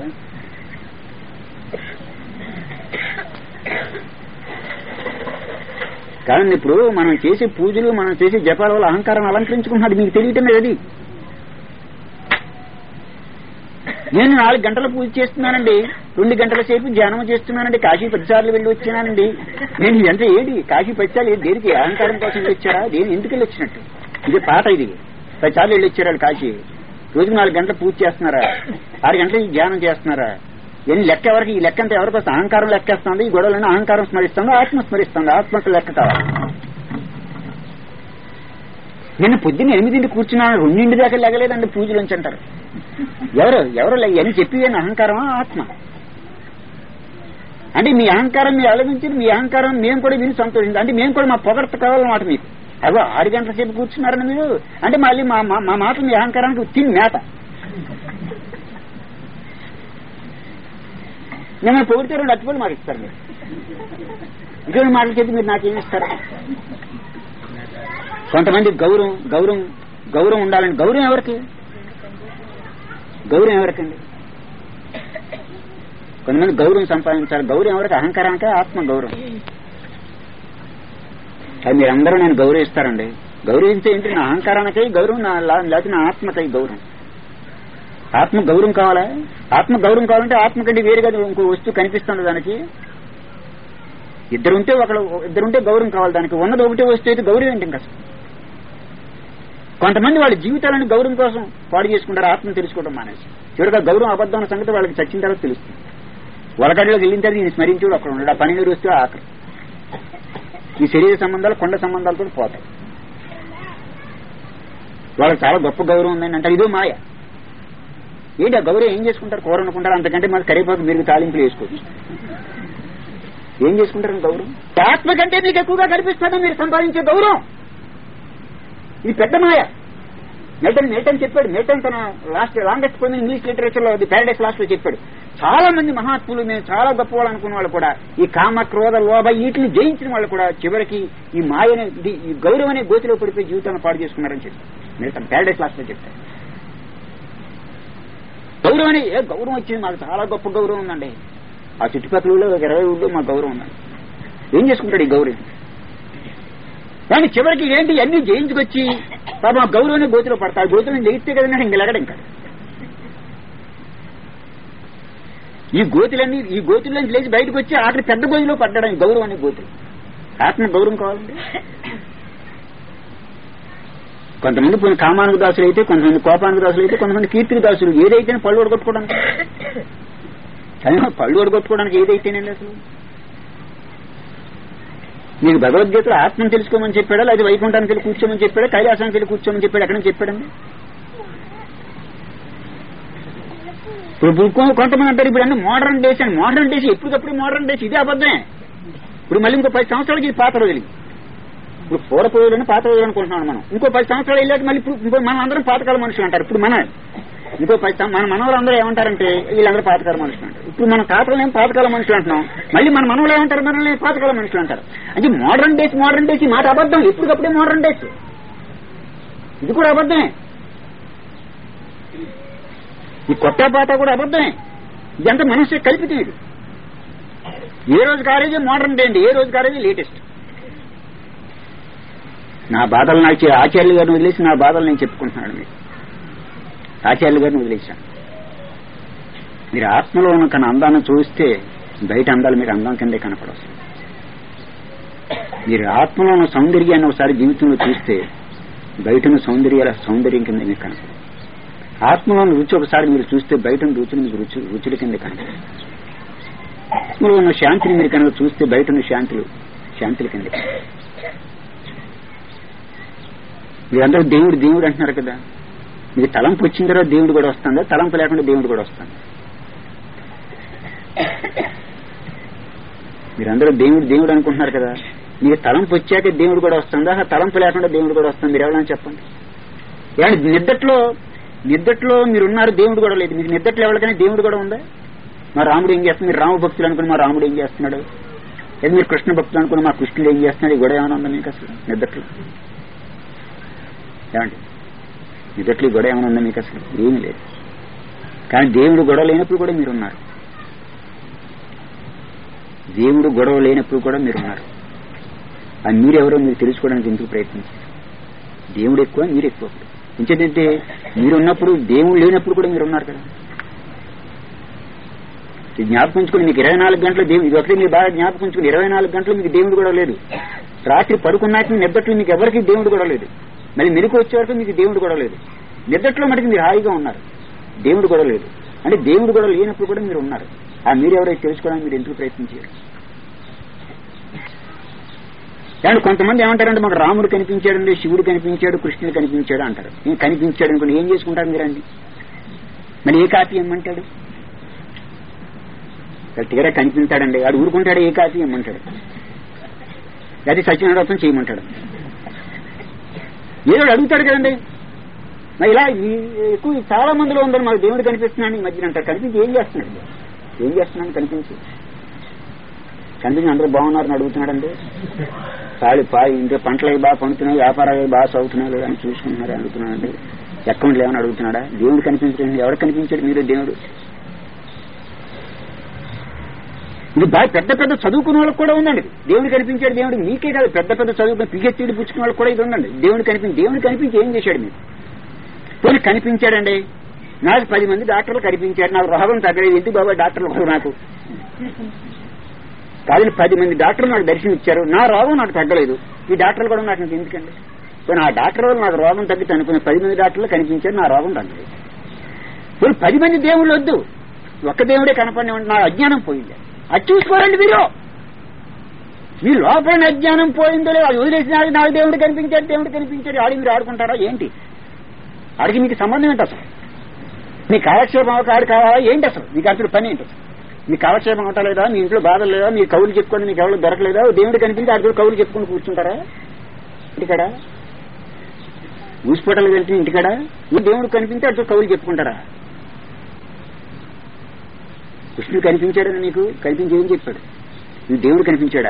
కానీ ఇప్పుడు మనం చేసే పూజలు మనం చేసే జపాల వల్ల అహంకారం అలంకరించుకుంటున్నాడు మీకు తెలియటం లేదు అది నేను నాలుగు గంటల పూజ చేస్తున్నానండి రెండు గంటల సేపు ధ్యానం చేస్తున్నానండి కాశీ పదిసార్లు వెళ్ళి వచ్చినానండి నేను అంటే ఏంటి కాశీ పదిసార్లు దేనికి అహంకారం కోసం వచ్చారా దేని ఎందుకు వెళ్ళి వచ్చినట్టు ఇది పాత ఇది పదిసార్లు వెళ్ళి వచ్చారు వాళ్ళు కాశీ రోజుకు నాలుగు గంటలు పూజ చేస్తున్నారా ఆరు గంటలు ధ్యానం చేస్తున్నారా ఎన్ని లెక్క ఎవరికి ఈ లెక్క అంతా ఎవరికి వస్తుంది అహంకారం లెక్కేస్తుంది ఈ గొడవలను అహంకారం స్మరిస్తుంది ఆత్మ స్మరిస్తుంది ఆత్మకు లెక్క కావాలి నిన్న పొద్దున్న ఎనిమిదింటి కూర్చున్నాను రెండింటి దాకా లెగలేదండి పూజలోంచి అంటారు ఎవరు ఎవరు లే- అని చెప్పి అహంకారమా ఆత్మ అంటే మీ అహంకారం మీ ఆలోచించి మీ అహంకారం మేము కూడా విని సంతోషించి అంటే మేము కూడా మా పొగడత కావాలన్నమాట మీకు అదో ఆరు గంటల సేపు కూర్చున్నారని మీరు అంటే మళ్ళీ మా మా- మా మాట మీ అహంకారానికి తిని మేత మిమ్మల్ని పొగిడితే రెండు అట్టుపడి మాకు ఇస్తారు మీరు ఇటువంటి మాటలు చెప్పి మీరు నాకేమి ఇస్తారు కొంతమంది గౌరవం గౌరవం గౌరవం ఉండాలని గౌరవం ఎవరికి గౌరవం ఎవరికండి కొంతమంది గౌరవం సంపాదించాలి గౌరవం ఎవరికి అహంకారానికే ఆత్మ గౌరవం అది మీరందరూ నేను గౌరవిస్తారండి గౌరవించే ఏంటి నా అహంకారానికై గౌరవం నా లా- లేకపోతే నా ఆత్మకై గౌరవం ఆత్మ గౌరవం కావాలా ఆత్మ గౌరవం కావాలంటే ఆత్మ కంటే వేరుగా ఇంకో వస్తువు కనిపిస్తుంది దానికి ఇద్దరు ఉంటే ఒకడు ఇద్దరు ఉంటే గౌరవం కావాలి దానికి ఉన్నది ఒకటే వస్తువు అయితే గౌరవం ఏంటి ఇంకా అసలు? కొంతమంది వాళ్ళ జీవితాలను గౌరవం కోసం పాడు చేసుకుంటారు ఆత్మను తెలుసుకోవడం మానేసి చివరిగా గౌరవం అబద్ధం అన్న సంగతి వాళ్ళకి చచ్చిన తర్వాత తెలుస్తుంది వలకడిలోకి వెళ్ళిన తర్వాత ఈయన స్మరించేవాడు అక్కడ ఉన్నాడు ఆ పని వస్తే ఆఖరు ఈ శరీర సంబంధాలు కొండ సంబంధాలతో పోతాయి వాళ్ళకి చాలా గొప్ప గౌరవం ఉందని అంటారు ఇదో మాయ ఏంటి ఆ గౌరవం ఏం చేసుకుంటారు కూర అనుకుంటారు అంతకంటే మాకు కరివేపాకు మీరు తాలింపులు వేసుకోవచ్చు ఏం చేసుకుంటారు గౌరవం ఆత్మ కంటే మీకు ఎక్కువగా కనిపిస్తుందని మీరు సంపాదించే గౌరవం ఇది పెద్ద మాయ మేటన్ మేటన్ చెప్పాడు మేటన్ తన లాస్ట్ లాంగెస్ట్ పోయిన ఇంగ్లీష్ లిటరేచర్ లో ప్యారడైస్ లాస్ట్ లో చెప్పాడు చాలా మంది మహాత్ములు మేము చాలా గొప్ప వాళ్ళు అనుకున్న వాళ్ళు కూడా ఈ కామ క్రోధ లోభ వీటిని జయించిన వాళ్ళు కూడా చివరికి ఈ మాయనే ఇది- ఈ గౌరవం అనే గోతిలో పడిపోయి జీవితాన్ని పాడు చేసుకున్నారని చెప్పారు మేటన్ ప్యారడైస్ లాస్ట్ లో చెప్తాడు గౌరవం అనే ఏ గౌరవం వచ్చింది మాకు చాలా గొప్ప గౌరవం ఉందండి ఆ చుట్టుపక్కల ఊళ్ళో ఒక ఇరవై ఊళ్ళో మాకు గౌరవం ఉందండి ఏం చేసుకుంటాడు ఈ గౌరవం కానీ చివరికి ఏంటి అన్ని జయించుకొచ్చి పాప ఆ గౌరవాన్ని గోతిలో పడతాడు గోతులను జయిస్తే కదండి ఇంక లెగడం ఇంకా ఈ గోతులన్నీ ఈ గోతుల్లోంచి లేచి బయటకు వచ్చి ఆఖరి పెద్ద గోతిలో పడ్డాడు ఈ గౌరవం అనే గోతులు ఆత్మ గౌరవం కావాలండి కొంతమంది పోయిన కామానికి దాసులు అయితే కొంతమంది కోపానికి దాసులు అయితే కొంతమంది కీర్తికి దాసులు ఏదైతే పళ్ళు ఒడగొట్టుకోవడానికి కానీ పళ్ళు ఒడగొట్టుకోవడానికి ఏదైతేనండి అసలు నీకు భగవద్గీతలో ఆత్మను తెలుసుకోమని చెప్పాడా లేదా వైకుంఠానికి వెళ్ళి కూర్చోమని చెప్పాడా కైలాసానికి వెళ్ళి కూర్చోమని చెప్పాడు ఎక్కడ నుంచి చెప్పాడండి ఇప్పుడు కొ- కొంతమంది అంటారు ఇప్పుడు అన్ని మోడర్న్ డేస్ అని మోడర్న్ డేస్ ఎప్పటికప్పుడు మోడర్న్ డేస్ ఇదే అబద్ధమే ఇప్పుడు మళ్ళీ ఇంకో పది సంవత్సరాలకి ఇది పాత రోజులు ఇప్పుడు పూర్వపు రోజులను పాత రోజులు అనుకుంటున్నాం మనం ఇంకో పది సంవత్సరాలు వెళ్ళాక మళ్ళీ ఇప్పుడు ఇంకో మనం అందరం పాతకాల మనుషులు అంటారు ఇప్పుడు మన ఇంకో పది సం- మన మనవలు అందరూ ఏమంటారంటే వీళ్ళందరూ పాతకాల మనుషులు అంటారు ఇప్పుడు మన తాతలు ఏం పాతకాల మనుషులు అంటున్నాం మళ్ళీ మన మనవలు ఏమంటారు మనల్ని పాతకాల మనుషులు అంటారు అంటే మోడర్న్ డేస్ మోడర్న్ డేస్ ఈ మాట అబద్ధం ఎప్పటికప్పుడే మోడర్న్ డేస్ ఇది కూడా అబద్ధమే ఈ కొత్త పాత కూడా అబద్ధమే ఇదంతా మనసు కల్పితం ఇది ఏ రోజు కాలేజీ మోడర్న్ డే అండి ఏ రోజు కాలేజీ లేటెస్ట్ నా బాధలు నాకు చే- ఆచార్యులు గారిని వదిలేసి నా బాధలు నేను చెప్పుకుంటున్నాను మీకు ఆచార్యులు గారిని వదిలేశాను మీరు ఆత్మలో ఉన్న కన్నా అందాన్ని చూస్తే బయట అందాలు మీకు అందం కిందే కనపడవచ్చు మీరు ఆత్మలో ఉన్న సౌందర్యాన్ని ఒకసారి జీవితంలో చూస్తే బయటను సౌందర్యాల సౌందర్యం కింద మీకు కనపడదు ఆత్మలోని రుచి ఒకసారి మీరు చూస్తే బయట రుచిని మీకు రుచి రుచుల కింద కనపడదు ఆత్మలో ఉన్న శాంతిని మీరు కనుక చూస్తే బయట ఉన్న శాంతులు శాంతుల కింద కనపడదు. మీరందరూ దేవుడు దేవుడు అంటున్నారు కదా మీకు తలంపు వచ్చిన తర్వాత దేవుడు కూడా వస్తుందా తలంపు లేకుండా దేవుడు కూడా వస్తుంది మీరందరూ దేవుడు దేవుడు అనుకుంటున్నారు కదా మీకు తలంపు వచ్చాక దేవుడు కూడా వస్తుందా ఆ తలంపు లేకుండా దేవుడు కూడా వస్తుంది మీరు ఎవరైనా చెప్పండి ఏమంటే నిద్దట్లో నిద్దట్లో మీరున్నారు దేవుడు కూడా లేదు మీకు నిద్దట్లో ఎవరికైనా దేవుడు కూడా ఉందా మా రాముడు ఏం చేస్తుంది మీరు రామ భక్తులు అనుకుని మా రాముడు ఏం చేస్తున్నాడు లేదు మీరు కృష్ణ భక్తులు అనుకుని మా కృష్ణుడు ఏం చేస్తున్నాడు ఈ గొడవ ఏమైనా ఉందా మీకు అసలు నిద్దట్లో ఏమండి నిద్దట్లు గొడవ ఏమైనా ఉందా మీకు అసలు ఏమీ లేదు కానీ దేవుడు గొడవ లేనప్పుడు కూడా మీరున్నారు దేవుడు గొడవ లేనప్పుడు కూడా మీరున్నారు ఆ మీరెవరో మీరు తెలుసుకోవడానికి ఎందుకు ప్రయత్నించారు దేవుడు ఎక్కువ మీరు ఎక్కువ ఇంకేంటంటే మీరు ఉన్నప్పుడు దేవుడు లేనప్పుడు కూడా మీరు ఉన్నారు కదా ఇది జ్ఞాపకించుకుని మీకు ఇరవై నాలుగు గంటలు దేవుడు ఇది ఒకటి మీరు బాగా జ్ఞాపకించుకుని ఇరవై నాలుగు గంటలు మీకు దేవుడు కూడా లేదు రాత్రి పడుకున్నాక నిద్దట్లో మీకు ఎవరికి దేవుడు కూడా లేదు మళ్ళీ మెరుగు వచ్చే వరకు మీకు దేవుడు కూడా లేదు నిద్దట్లో మటుకు మీరు హాయిగా ఉన్నారు దేవుడు కూడా లేదు అంటే దేవుడు కూడా లేనప్పుడు కూడా మీరు ఉన్నారు ఆ మీరు ఎవరైతే తెలుసుకోవడానికి మీరు ఎందుకు ప్రయత్నించారు కానీ కొంతమంది ఏమంటారంటే మాకు రాముడు కనిపించాడండి శివుడు కనిపించాడు కృష్ణుడు కనిపించాడు అంటారు నేను కనిపించాడు అనుకోండి ఏం చేసుకుంటారు మీరండి మరి ఏ కాపీ ఇమ్మంటాడు గట్టిగా కనిపించాడండి వాడు ఊరుకుంటాడు ఏ కాపీ ఇమ్మంటాడు అది సత్యనారాయణ చేయమంటాడు ఏదో అడుగుతాడు కదండి మరి ఇలా ఈ ఎక్కువ చాలా మందిలో ఉందని మాకు దేవుడు కనిపిస్తున్నాడు ఈ మధ్యన అంటారు కనిపించి ఏం చేస్తున్నాడు ఏం చేస్తున్నాడు కనిపించి కనిపించి అందరూ బాగున్నారని అడుగుతున్నాడండి కాళీ పాయి ఇంట్లో పంటలు అవి బాగా పండుతున్నాయి వ్యాపారాలు అవి బాగా చదువుతున్నాయి లేదా అని చూసుకుంటున్నారు అడుగుతున్నాడండి అకౌంట్లు ఏమైనా అడుగుతున్నాడా దేవుడు కనిపించండి ఎవరు కనిపించాడు మీరు దేవుడు ఇది బాగా పెద్ద పెద్ద చదువుకున్న వాళ్ళకి కూడా ఉందండి దేవుడు కనిపించాడు దేవుడు మీకే కాదు పెద్ద పెద్ద చదువుకున్న పిహెచ్డీ పుచ్చుకున్న వాళ్ళకి కూడా ఇది ఉందండి దేవుడు కనిపించి దేవుడు కనిపించి ఏం చేశాడు మీరు పోనీ కనిపించాడండి నాకు పది మంది డాక్టర్లు కనిపించారు నాకు రోగం తగ్గలేదు ఎందుకు బాబా డాక్టర్లు కూడా నాకు కాదని పది మంది డాక్టర్లు నాకు దర్శనం ఇచ్చారు నా రోగం నాకు తగ్గలేదు ఈ డాక్టర్లు కూడా నాకు ఇంకా ఎందుకండి పోనీ ఆ డాక్టర్ వల్ల నాకు రోగం తగ్గితే అనుకున్న పది మంది డాక్టర్లు కనిపించారు నా రోగం తగ్గలేదు పోనీ పది మంది దేవుళ్ళు వద్దు ఒక్క దేవుడే కనపడి నా అజ్ఞానం పోయింది అది చూసుకోరండి మీరు మీ లోపల అజ్ఞానం పోయిందో లేదో అది వదిలేసి నాకు నాకు దేవుడు కనిపించాడు దేవుడు కనిపించాడు ఆడి మీరు ఆడుకుంటారా ఏంటి ఆడికి మీకు సంబంధం ఏంటి అసలు మీ కాలక్షేపం ఒక ఆడు కావాలా ఏంటి అసలు మీకు అసలు పని ఏంటి అసలు మీ కాలక్షేపం అవటం లేదా మీ ఇంట్లో బాధలు లేదా మీ కవులు చెప్పుకొని మీకు ఎవరు దొరకలేదా దేవుడు కనిపించి ఆడు కవులు చెప్పుకొని కూర్చుంటారా ఇంటికాడ ఊసిపోటలు వెళ్తే ఇంటికాడ నువ్వు దేవుడు కనిపించి అటు కవులు చెప్పుకుంటారా కృష్ణుడు కనిపించాడని నీకు కనిపించి ఏం చెప్పాడు నీ దేవుడు కనిపించాడా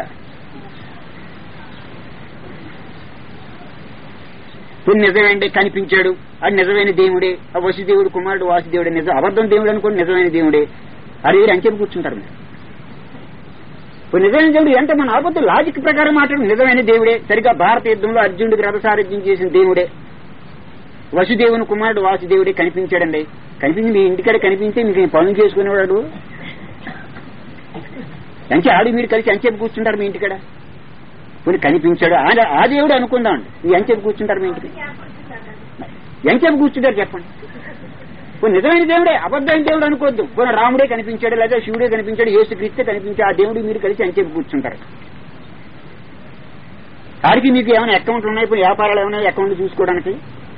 కొన్ని నిజమేంటి కనిపించాడు అది నిజమైన దేవుడే ఆ వసుదేవుడు కుమారుడు వాసుదేవుడే నిజం అబద్ధం దేవుడు అనుకోండి నిజమైన దేవుడే అది వేరే అంచెలు కూర్చుంటారు మీరు ఇప్పుడు నిజమైన దేవుడు అంటే మన అబద్ధం లాజిక్ ప్రకారం మాట్లాడు నిజమైన దేవుడే సరిగ్గా భారత యుద్ధంలో అర్జునుడికి రథసారథ్యం చేసిన దేవుడే వసుదేవుని కుమారుడు వాసుదేవుడే కనిపించాడండి కనిపించి మీ ఇంటికాడ కనిపించి మీకు పనులు చేసుకునేవాడు అంచె ఆడి మీరు కలిసి అంచెపు కూర్చుంటారు మీ ఇంటికాడ కొన్ని కనిపించాడు ఆ- ఆ దేవుడు అనుకుందాం ఈ అంచెపు కూర్చుంటారు మీ ఇంటికి ఎంచెపు కూర్చుంటారు చెప్పండి కొన్ని నిజమైన దేవుడే అబద్ధమైన దేవుడు అనుకోవద్దు కొన్ని రాముడే కనిపించాడు లేదా శివుడే కనిపించాడు యేసు క్రీస్తే కనిపించాడు ఆ దేవుడు మీరు కలిసి అంచెపు కూర్చుంటారు ఆడికి మీకు ఏమైనా అకౌంట్లు ఉన్నాయి ఇప్పుడు వ్యాపారాలు ఏమైనా అకౌంట్లు చూసుకోవడానికి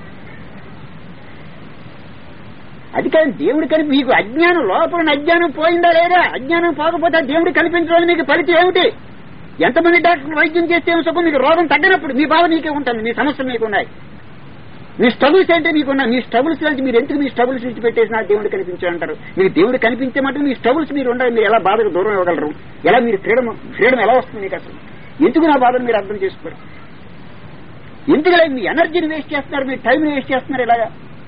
అది కాదు దేవుడు కలిపి మీకు అజ్ఞానం లోపల ఉన్న అజ్ఞానం పోయిందా లేదా అజ్ఞానం పోకపోతే ఆ దేవుడు కల్పించడం మీకు ఫలితం ఏమిటి ఎంతమంది డాక్టర్లు వైద్యం చేస్తే ఏమో సుఖం మీకు రోగం తగ్గినప్పుడు మీ బాధ మీకే ఉంటుంది మీ సమస్యలు మీకు ఉన్నాయి మీ స్ట్రగుల్స్ అంటే మీకున్నాయి మీ స్ట్రగుల్స్ అంటే మీరు ఎందుకు మీ స్ట్రగుల్స్ విడిచిపెట్టేసినా దేవుడు కనిపించారంటారు మీకు దేవుడు కనిపించే మటు మీ స్ట్రగుల్స్ మీరు ఉండాలి మీరు ఎలా బాధకు దూరం ఇవ్వగలరు ఎలా మీరు ఫ్రీడమ్ ఫ్రీడమ్ ఎలా వస్తుంది మీకు అసలు ఎందుకు నా బాధను మీరు అర్థం చేసుకోరు ఎందుకు లేదు మీ ఎనర్జీని వేస్ట్ చేస్తున్నారు మీ టైంని వేస్ట్ చేస్తున్నారు ఇలాగా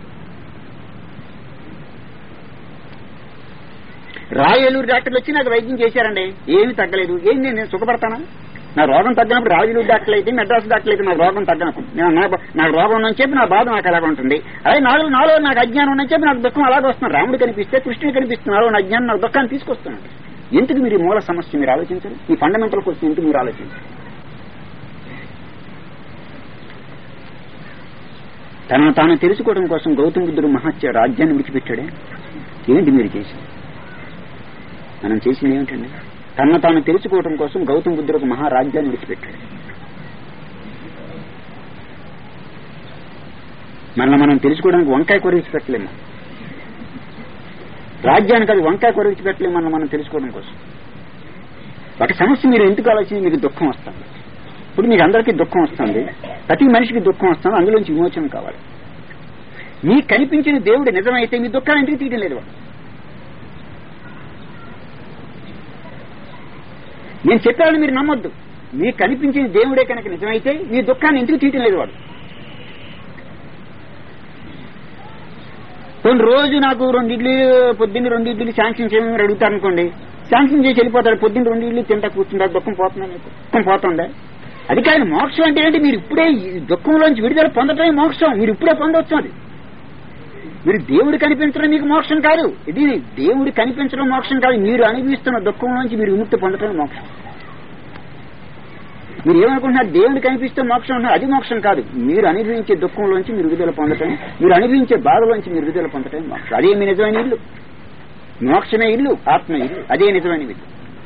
రాయలూరు డాక్టర్లు వచ్చి నాకు వైద్యం చేశారండి ఏమీ తగ్గలేదు ఏం నేను నేను సుఖపడతానా నా రోగం తగ్గినప్పుడు రాయలూరు డాక్టర్లు అయితే మెడ్రాస్ డాక్టర్లు అయితే నాకు రోగం తగ్గినప్పుడు నేను నా బా- నాకు రోగం ఉందని చెప్పి నా బాధ నాకు అలాగ ఉంటుంది అదే నాలో నాలో నాకు అజ్ఞానం ఉందని చెప్పి నాకు దుఃఖం అలాగే వస్తుంది రాముడు కనిపిస్తే కృష్ణుడు కనిపిస్తున్నారు నా అజ్ఞానం నాకు దుఃఖాన్ని తీసుకొస్తున్నాడు ఎందుకు మీరు ఈ మూల సమస్య మీరు ఆలోచించరు ఈ ఫండమెంటల్ క్వశ్చన్ ఎందుకు మీరు ఆలోచించరు తనను తాను తెలుసుకోవడం కోసం గౌతమ బుద్ధుడు మహత్య రాజ్యాన్ని విడిచిపెట్టాడే ఏంటి మీరు చేసింది మనం చేసింది ఏమిటండి తనను తాను తెలుసుకోవడం కోసం గౌతమ బుద్ధుడు ఒక మహారాజ్యాన్ని విడిచిపెట్టాడు మనల్ని మనం తెలుసుకోవడానికి వంకాయ కూర విడిచిపెట్టలేము రాజ్యానికి అది వంకాయ కూర విడిచిపెట్టలేము మనం మనం తెలుసుకోవడం కోసం ఒక సమస్య మీరు ఎందుకు ఆలోచించి మీకు దుఃఖం వస్తుంది ఇప్పుడు మీకు అందరికీ దుఃఖం వస్తుంది ప్రతి మనిషికి దుఃఖం వస్తుంది అందులోంచి విమోచనం కావాలి మీకు కనిపించిన దేవుడు నిజమైతే మీ దుఃఖాన్ని ఎందుకు తీయడం లేదు వాడు నేను చెప్పాను మీరు నమ్మొద్దు మీకు కనిపించిన దేవుడే కనుక నిజమైతే మీ దుఃఖాన్ని ఎందుకు తీయటం లేదు వాడు కొన్ని రోజు నాకు రెండు ఇడ్లీ పొద్దున్న రెండు ఇడ్లీ శాంక్షన్ చేయమని అడుగుతారు అనుకోండి శాంక్షన్ చేసి వెళ్ళిపోతాడు పొద్దున్న రెండు ఇడ్లీ తింటా కూర్చుంటారు దుఃఖం పోతుందా మీకు దుఃఖం పోతుందా అది కాదు మోక్షం అంటే ఏంటి మీరు ఇప్పుడే ఈ దుఃఖంలోంచి విడుదల పొందటమే మోక్షం మీరు ఇప్పుడే పొందవచ్చు అది మీరు దేవుడు కనిపించడం మీకు మోక్షం కాదు ఇది దేవుడు కనిపించడం మోక్షం కాదు మీరు అనుభవిస్తున్న దుఃఖం నుంచి మీరు విముక్తి పొందటం మోక్షం మీరు ఏమనుకుంటున్నారు దేవుడు కనిపిస్తే మోక్షం అంటున్నారు అది మోక్షం కాదు మీరు అనుభవించే దుఃఖంలోంచి మీరు విడుదల పొందటం మీరు అనుభవించే బాధలోంచి మీరు విడుదల పొందటం మోక్షం అదే మీ నిజమైన ఇల్లు మోక్షమే ఇల్లు ఆత్మ ఇల్లు అదే నిజమైన ఇల్లు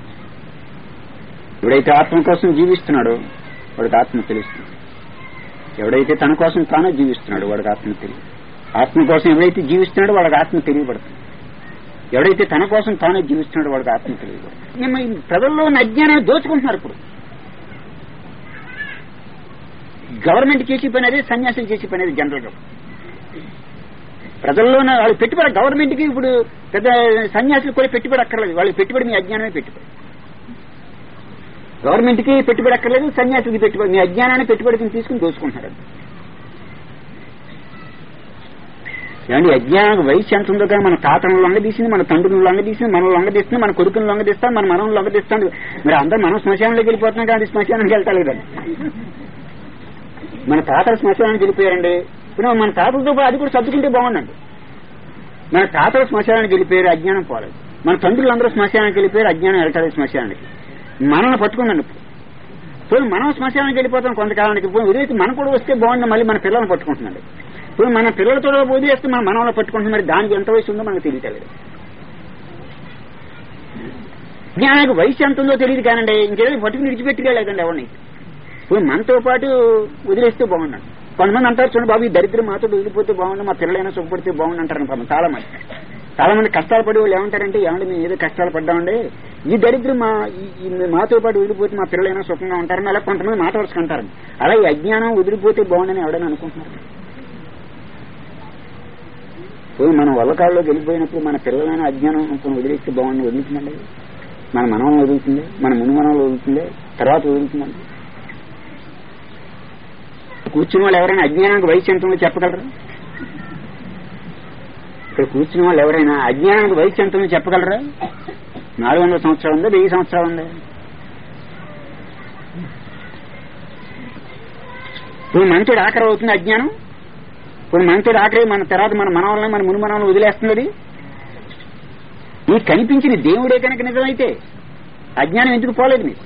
ఎవడైతే ఆత్మ కోసం జీవిస్తున్నాడో వాడికి ఆత్మ తెలుస్తుంది ఎవడైతే తన కోసం తానే జీవిస్తున్నాడో వాడికి ఆత్మ తెలియదు ఆత్మ కోసం ఎవడైతే జీవిస్తున్నాడో వాడికి ఆత్మ తెలియబడుతుంది ఎవడైతే తన కోసం తానే జీవిస్తున్నాడో వాడికి ఆత్మ తెలియబడుతుంది మేము ఈ ప్రజల్లో ఉన్న అజ్ఞానాన్ని దోచుకుంటున్నారు ఇప్పుడు గవర్నమెంట్ చేసే పని అదే సన్యాసం చేసే పని అదే జనరల్ గా ప్రజల్లో ఉన్న వాళ్ళు పెట్టుబడి గవర్నమెంట్ కి ఇప్పుడు పెద్ద సన్యాసులు కూడా పెట్టుబడి అక్కర్లేదు వాళ్ళకి పెట్టుబడి మీ అజ్ఞానమే పెట్టుబడి గవర్నమెంట్ కి పెట్టుబడి అక్కర్లేదు సన్యాసికి పెట్టుబడి మీ అజ్ఞానాన్ని పెట్టుబడి కింద తీసుకుని దోచుకుంటున్నారు ఏమండి అజ్ఞానం వయసు ఎంత ఉందో కానీ మన తాతను లొంగదీసింది మన తండ్రిని లొంగదీసింది మనం లొంగదీస్తుంది మన కొడుకుని లొంగదీస్తాం మన మనం లొంగదీస్తాం మరి అందరూ మనం శ్మశానంలోకి వెళ్ళిపోతున్నాం కానీ అది శ్మశానానికి వెళ్తలేదండి మన తాతలు శ్మశానానికి వెళ్ళిపోయారండి ఇప్పుడు మన తాతలతో పాటు అది కూడా సర్దుకుంటే బాగుండండి మన తాతలు శ్మశానానికి వెళ్ళిపోయారు అజ్ఞానం పోలేదు మన తండ్రులు అందరూ శ్మశానానికి వెళ్ళిపోయారు అజ్ఞానం వెళ్ళటారు శ్మశానానికి మనల్ని పట్టుకుందండి ఇప్పుడు ఇప్పుడు మనం శ్మశానానికి వెళ్ళిపోతాం కొంతకాలానికి ఇప్పుడు వదిలేసి మనం కూడా వస్తే బాగుంది మళ్ళీ మన పిల్లల్ని పట్టుకుంటున్నాడు ఇప్పుడు మన పిల్లలతో వదిలేస్తే మన మనలో పట్టుకుంటున్నాం మరి దానికి ఎంత వయసు ఉందో మనకు తెలియటలేదు జ్ఞానానికి వయసు ఎంత ఉందో తెలియదు కానండి ఇంకేదో పట్టుకుని విడిచిపెట్టుకెళ్ళలేదండి ఎవరిని ఇప్పుడు మనతో పాటు వదిలేస్తే బాగున్నాడు కొంతమంది అంటారు చూడండి బాబు ఈ దరిద్రం మాతో వదిలిపోతే బాగుండు మా పిల్లలైనా సుఖపడితే బాగుండు అంటారు పాపం చాలా మంది చాలా మంది కష్టాలు పడే వాళ్ళు ఏమంటారంటే ఏమంటే మేము ఏదో కష్టాలు పడ్డామండి ఈ దరిద్రం మా ఈ- ఈ మాతో పాటు వదిలిపోతే మా పిల్లలైనా సుఖంగా ఉంటారని అలా కొంతమంది మాట వరుసకుంటారు అలా ఈ అజ్ఞానం వదిలిపోతే బాగుండని ఎవడైనా అనుకుంటున్నారు పోయి మనం వల్లకాళ్ళలోకి వెళ్ళిపోయినప్పుడు మన పిల్లలైనా అజ్ఞానం కొంచెం వదిలేస్తే బాగుండి వదులుతుందండి మన మనం వదులుతుంది మన మును మనలో వదులుతుంది తర్వాత వదులుతుందండి కూర్చున్న వాళ్ళు ఎవరైనా అజ్ఞానానికి వయసు ఎంత ఉందో చెప్పగలరా ఇక్కడ కూర్చున్న వాళ్ళు ఎవరైనా అజ్ఞానానికి వయసు ఎంత ఉందో చెప్పగలరా నాలుగు వందల సంవత్సరాలు ఉందా వెయ్యి సంవత్సరాలు ఉందా ఇప్పుడు మనతోడు ఆఖరి అవుతుంది అజ్ఞానం ఇప్పుడు మనతోడు ఆఖరి మన తర్వాత మన మనవల్ని మన మును మనవల్ని వదిలేస్తున్నది నీకు కనిపించిన దేవుడే కనుక నిజమైతే అజ్ఞానం ఎందుకు పోలేదు మీకు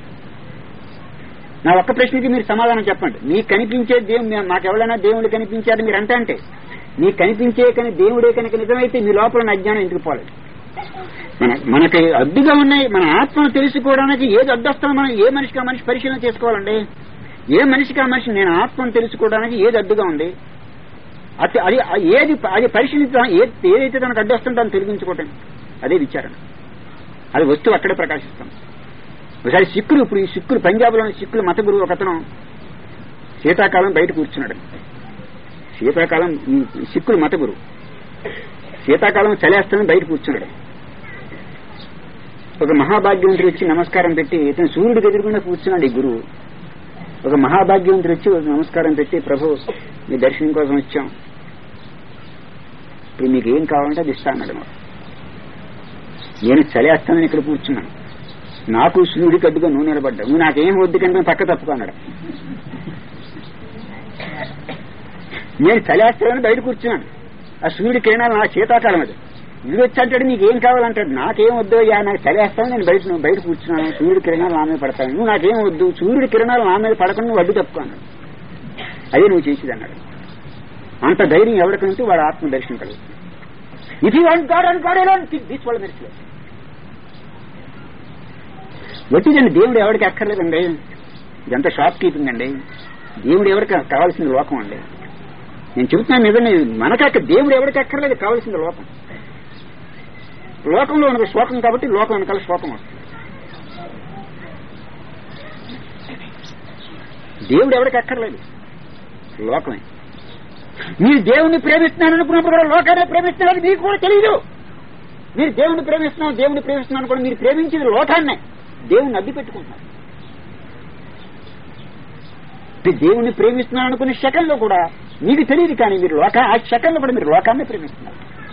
నా ఒక్క ప్రశ్నకి మీరు సమాధానం చెప్పండి మీకు కనిపించే దేవుడు మాకు ఎవరైనా దేవుడు కనిపించారు మీరు అంతా అంటే మీకు కనిపించే కానీ దేవుడే కనుక నిజమైతే మీ లోపల ఉన్న అజ్ఞానం ఎందుకు పోలేదు మన మనకి అడ్డుగా ఉన్నాయి మన ఆత్మను తెలుసుకోవడానికి ఏది అడ్డొస్తుందో మనం ఏ మనిషికి ఆ మనిషి పరిశీలన చేసుకోవాలండి ఏ మనిషికి ఆ మనిషి నేను ఆత్మను తెలుసుకోవడానికి ఏది అడ్డుగా ఉంది అది అది ఏది అది పరిశీలించడం ఏ- ఏదైతే తనకు అడ్డొస్తుందో దాన్ని తొలగించుకోవటం అదే విచారణ అది వస్తువు అక్కడే ప్రకాశిస్తాం ఒకసారి సిక్కులు ఇప్పుడు ఈ సిక్కులు పంజాబ్లోని సిక్కులు మత గురువు ఒకతను శీతాకాలం బయట కూర్చున్నాడు శీతాకాలం ఈ సిక్కులు మత గురువు శీతాకాలం చలేస్తానని బయట కూర్చున్నాడు ఒక మహాభాగ్యవంతుడు వచ్చి నమస్కారం పెట్టి ఇతను సూర్యుడికి ఎదురుకుండా కూర్చున్నాడు ఈ గురువు ఒక మహాభాగ్యవంతుడు వచ్చి ఒక నమస్కారం పెట్టి ప్రభు మీ దర్శనం కోసం వచ్చాం ఇప్పుడు మీకు ఏం కావాలంటే అది ఇస్తా అన్నాడు మాకు. నేను చలేస్తానని ఇక్కడ కూర్చున్నాను నాకు సూర్యుడికి అడ్డుగా నువ్వు నిలబడ్డా నువ్వు నాకేం వద్దు కంటే పక్క తప్పుకో అన్నాడు నేను చలేస్తానని బయట కూర్చున్నాను ఆ సూర్యుడి కిరణాలు నా శీతాకాలం అది ఇది వచ్చి అంటాడు నీకు ఏం కావాలంటాడు నాకేం వద్దు అయ్యా నాకు చలేస్తాను నేను బయట నువ్వు బయట కూర్చున్నాను సూర్యుడి కిరణాలు నా మీద పడతాను నువ్వు నాకేం వద్దు సూర్యుడి కిరణాలు నా మీద పడకుండా నువ్వు అడ్డు తప్పుకో అన్నాడు అదే నువ్వు చేసేది అన్నాడు అంత ధైర్యం ఎవరికంటే వాడు ఆత్మ దర్శనం కలుగుతుంది if you want God and God alone this వాళ్ళ మెరిసిలేదు వట్టిదండి దేవుడు ఎవరికి అక్కర్లేదండి ఇదంతా షాప్ కీపింగ్ అండి దేవుడు ఎవరికి కావాల్సింది లోకం అండి నేను చెబుతున్నాను నిజమే మనకక్క దేవుడు ఎవరికి అక్కర్లేదు కావాల్సింది లోకం లోకంలో ఉన్నది శోకం కాబట్టి లోకం వెనకాల శోకం వస్తుంది దేవుడు ఎవరికి అక్కర్లేదు లోకమే మీరు దేవుణ్ణి ప్రేమిస్తున్నాను అనుకున్నప్పుడు కూడా లోకాన్ని ప్రేమిస్తున్నారని మీకు కూడా తెలియదు మీరు దేవుణ్ణి ప్రేమిస్తున్నాం దేవుణ్ణి ప్రేమిస్తున్నాను కూడా మీరు ప్రేమించేది లోకాన్నే దేవుణ్ణి అడ్డు పెట్టుకుంటున్నారు మీరు దేవుణ్ణి ప్రేమిస్తున్నాను అనుకునే సెకండ్లో కూడా మీకు తెలియదు కానీ మీరు లోక ఆ సెకండ్లో కూడా మీరు లోకాన్ని ప్రేమిస్తున్నారు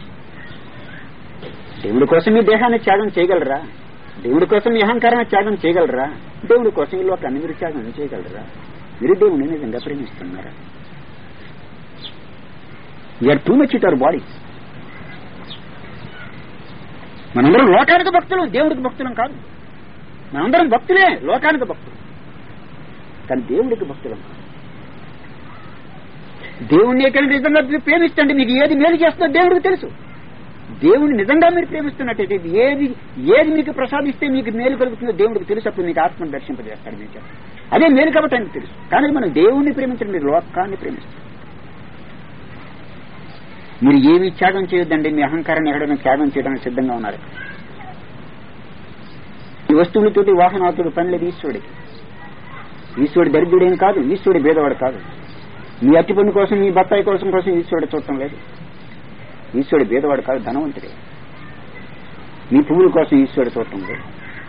దేవుడి కోసం మీ దేహాన్ని త్యాగం చేయగలరా దేవుడి కోసం మీ అహంకారాన్ని త్యాగం చేయగలరా దేవుడి కోసం ఈ లోకాన్ని మీరు త్యాగం చేయగలరా మీరు దేవుడిని నిజంగా ప్రేమిస్తున్నారా we are too much it our bodies మనందరం లోకానికి భక్తులు దేవుడికి భక్తులం కాదు మనందరం భక్తులే లోకానికి భక్తులు కానీ దేవుడికి భక్తులం కాదు. దేవుణ్ణి ఎక్కడ నిజంగా మీరు ప్రేమిస్తండి మీకు ఏది మేలు చేస్తుందో దేవుడికి తెలుసు దేవుణ్ణి నిజంగా మీరు ప్రేమిస్తున్నట్టయితే ఏది ఏది మీకు ప్రసాదిస్తే మీకు మేలు కలుగుతుందో దేవుడికి తెలుసు అప్పుడు మీకు ఆత్మను దర్శింపజేస్తాడు మీకు అదే మేలు కాబట్టి ఆయనకు తెలుసు కానీ మనం దేవుణ్ణి ప్రేమించడం మీరు లోకాన్ని ప్రేమిస్తారు మీరు ఏమి త్యాగం చేయొద్దండి మీ అహంకారాన్ని ఎక్కడైనా త్యాగం చేయడానికి సిద్ధంగా ఉన్నారు ఈ వస్తువులతోటి వాహనాలతోటి పని లేదు ఈశ్వరుడికి ఈశ్వరుడు దరిద్రుడేం కాదు ఈశ్వరుడు భేదవాడు కాదు మీ అట్టి పని కోసం మీ బత్తాయి కోసం కోసం ఈశ్వరుడు చూడటం లేదు ఈశ్వరుడు భేదవాడు కాదు ధనవంతుడే మీ పువ్వుల కోసం ఈశ్వరుడు చూడటం లేదు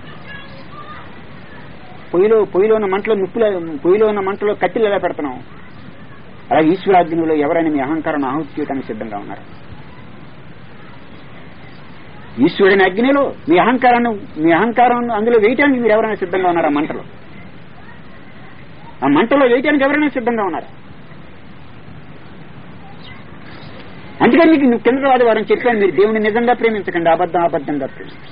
పొయ్యిలో పొయ్యిలో ఉన్న మంటలో నిప్పుల పొయ్యిలో ఉన్న మంటలో కట్టెలు ఎలా పెడుతున్నాం అలా ఈశ్వరాగ్నిలో ఎవరైనా మీ అహంకారాన్ని ఆహుతి చేయడానికి సిద్ధంగా ఉన్నారు ఈశ్వరుని అగ్నిలో మీ అహంకారాన్ని మీ అహంకారం అందులో వేయటానికి మీరు ఎవరైనా సిద్ధంగా ఉన్నారా మంటలో ఆ మంటలో వేయటానికి ఎవరైనా సిద్ధంగా ఉన్నారా అందుకని మీకు నువ్వు కింద ఆదివారం చెప్పాను మీరు దేవుని నిజంగా ప్రేమించకండి అబద్ధం అబద్ధంగా ప్రేమించండి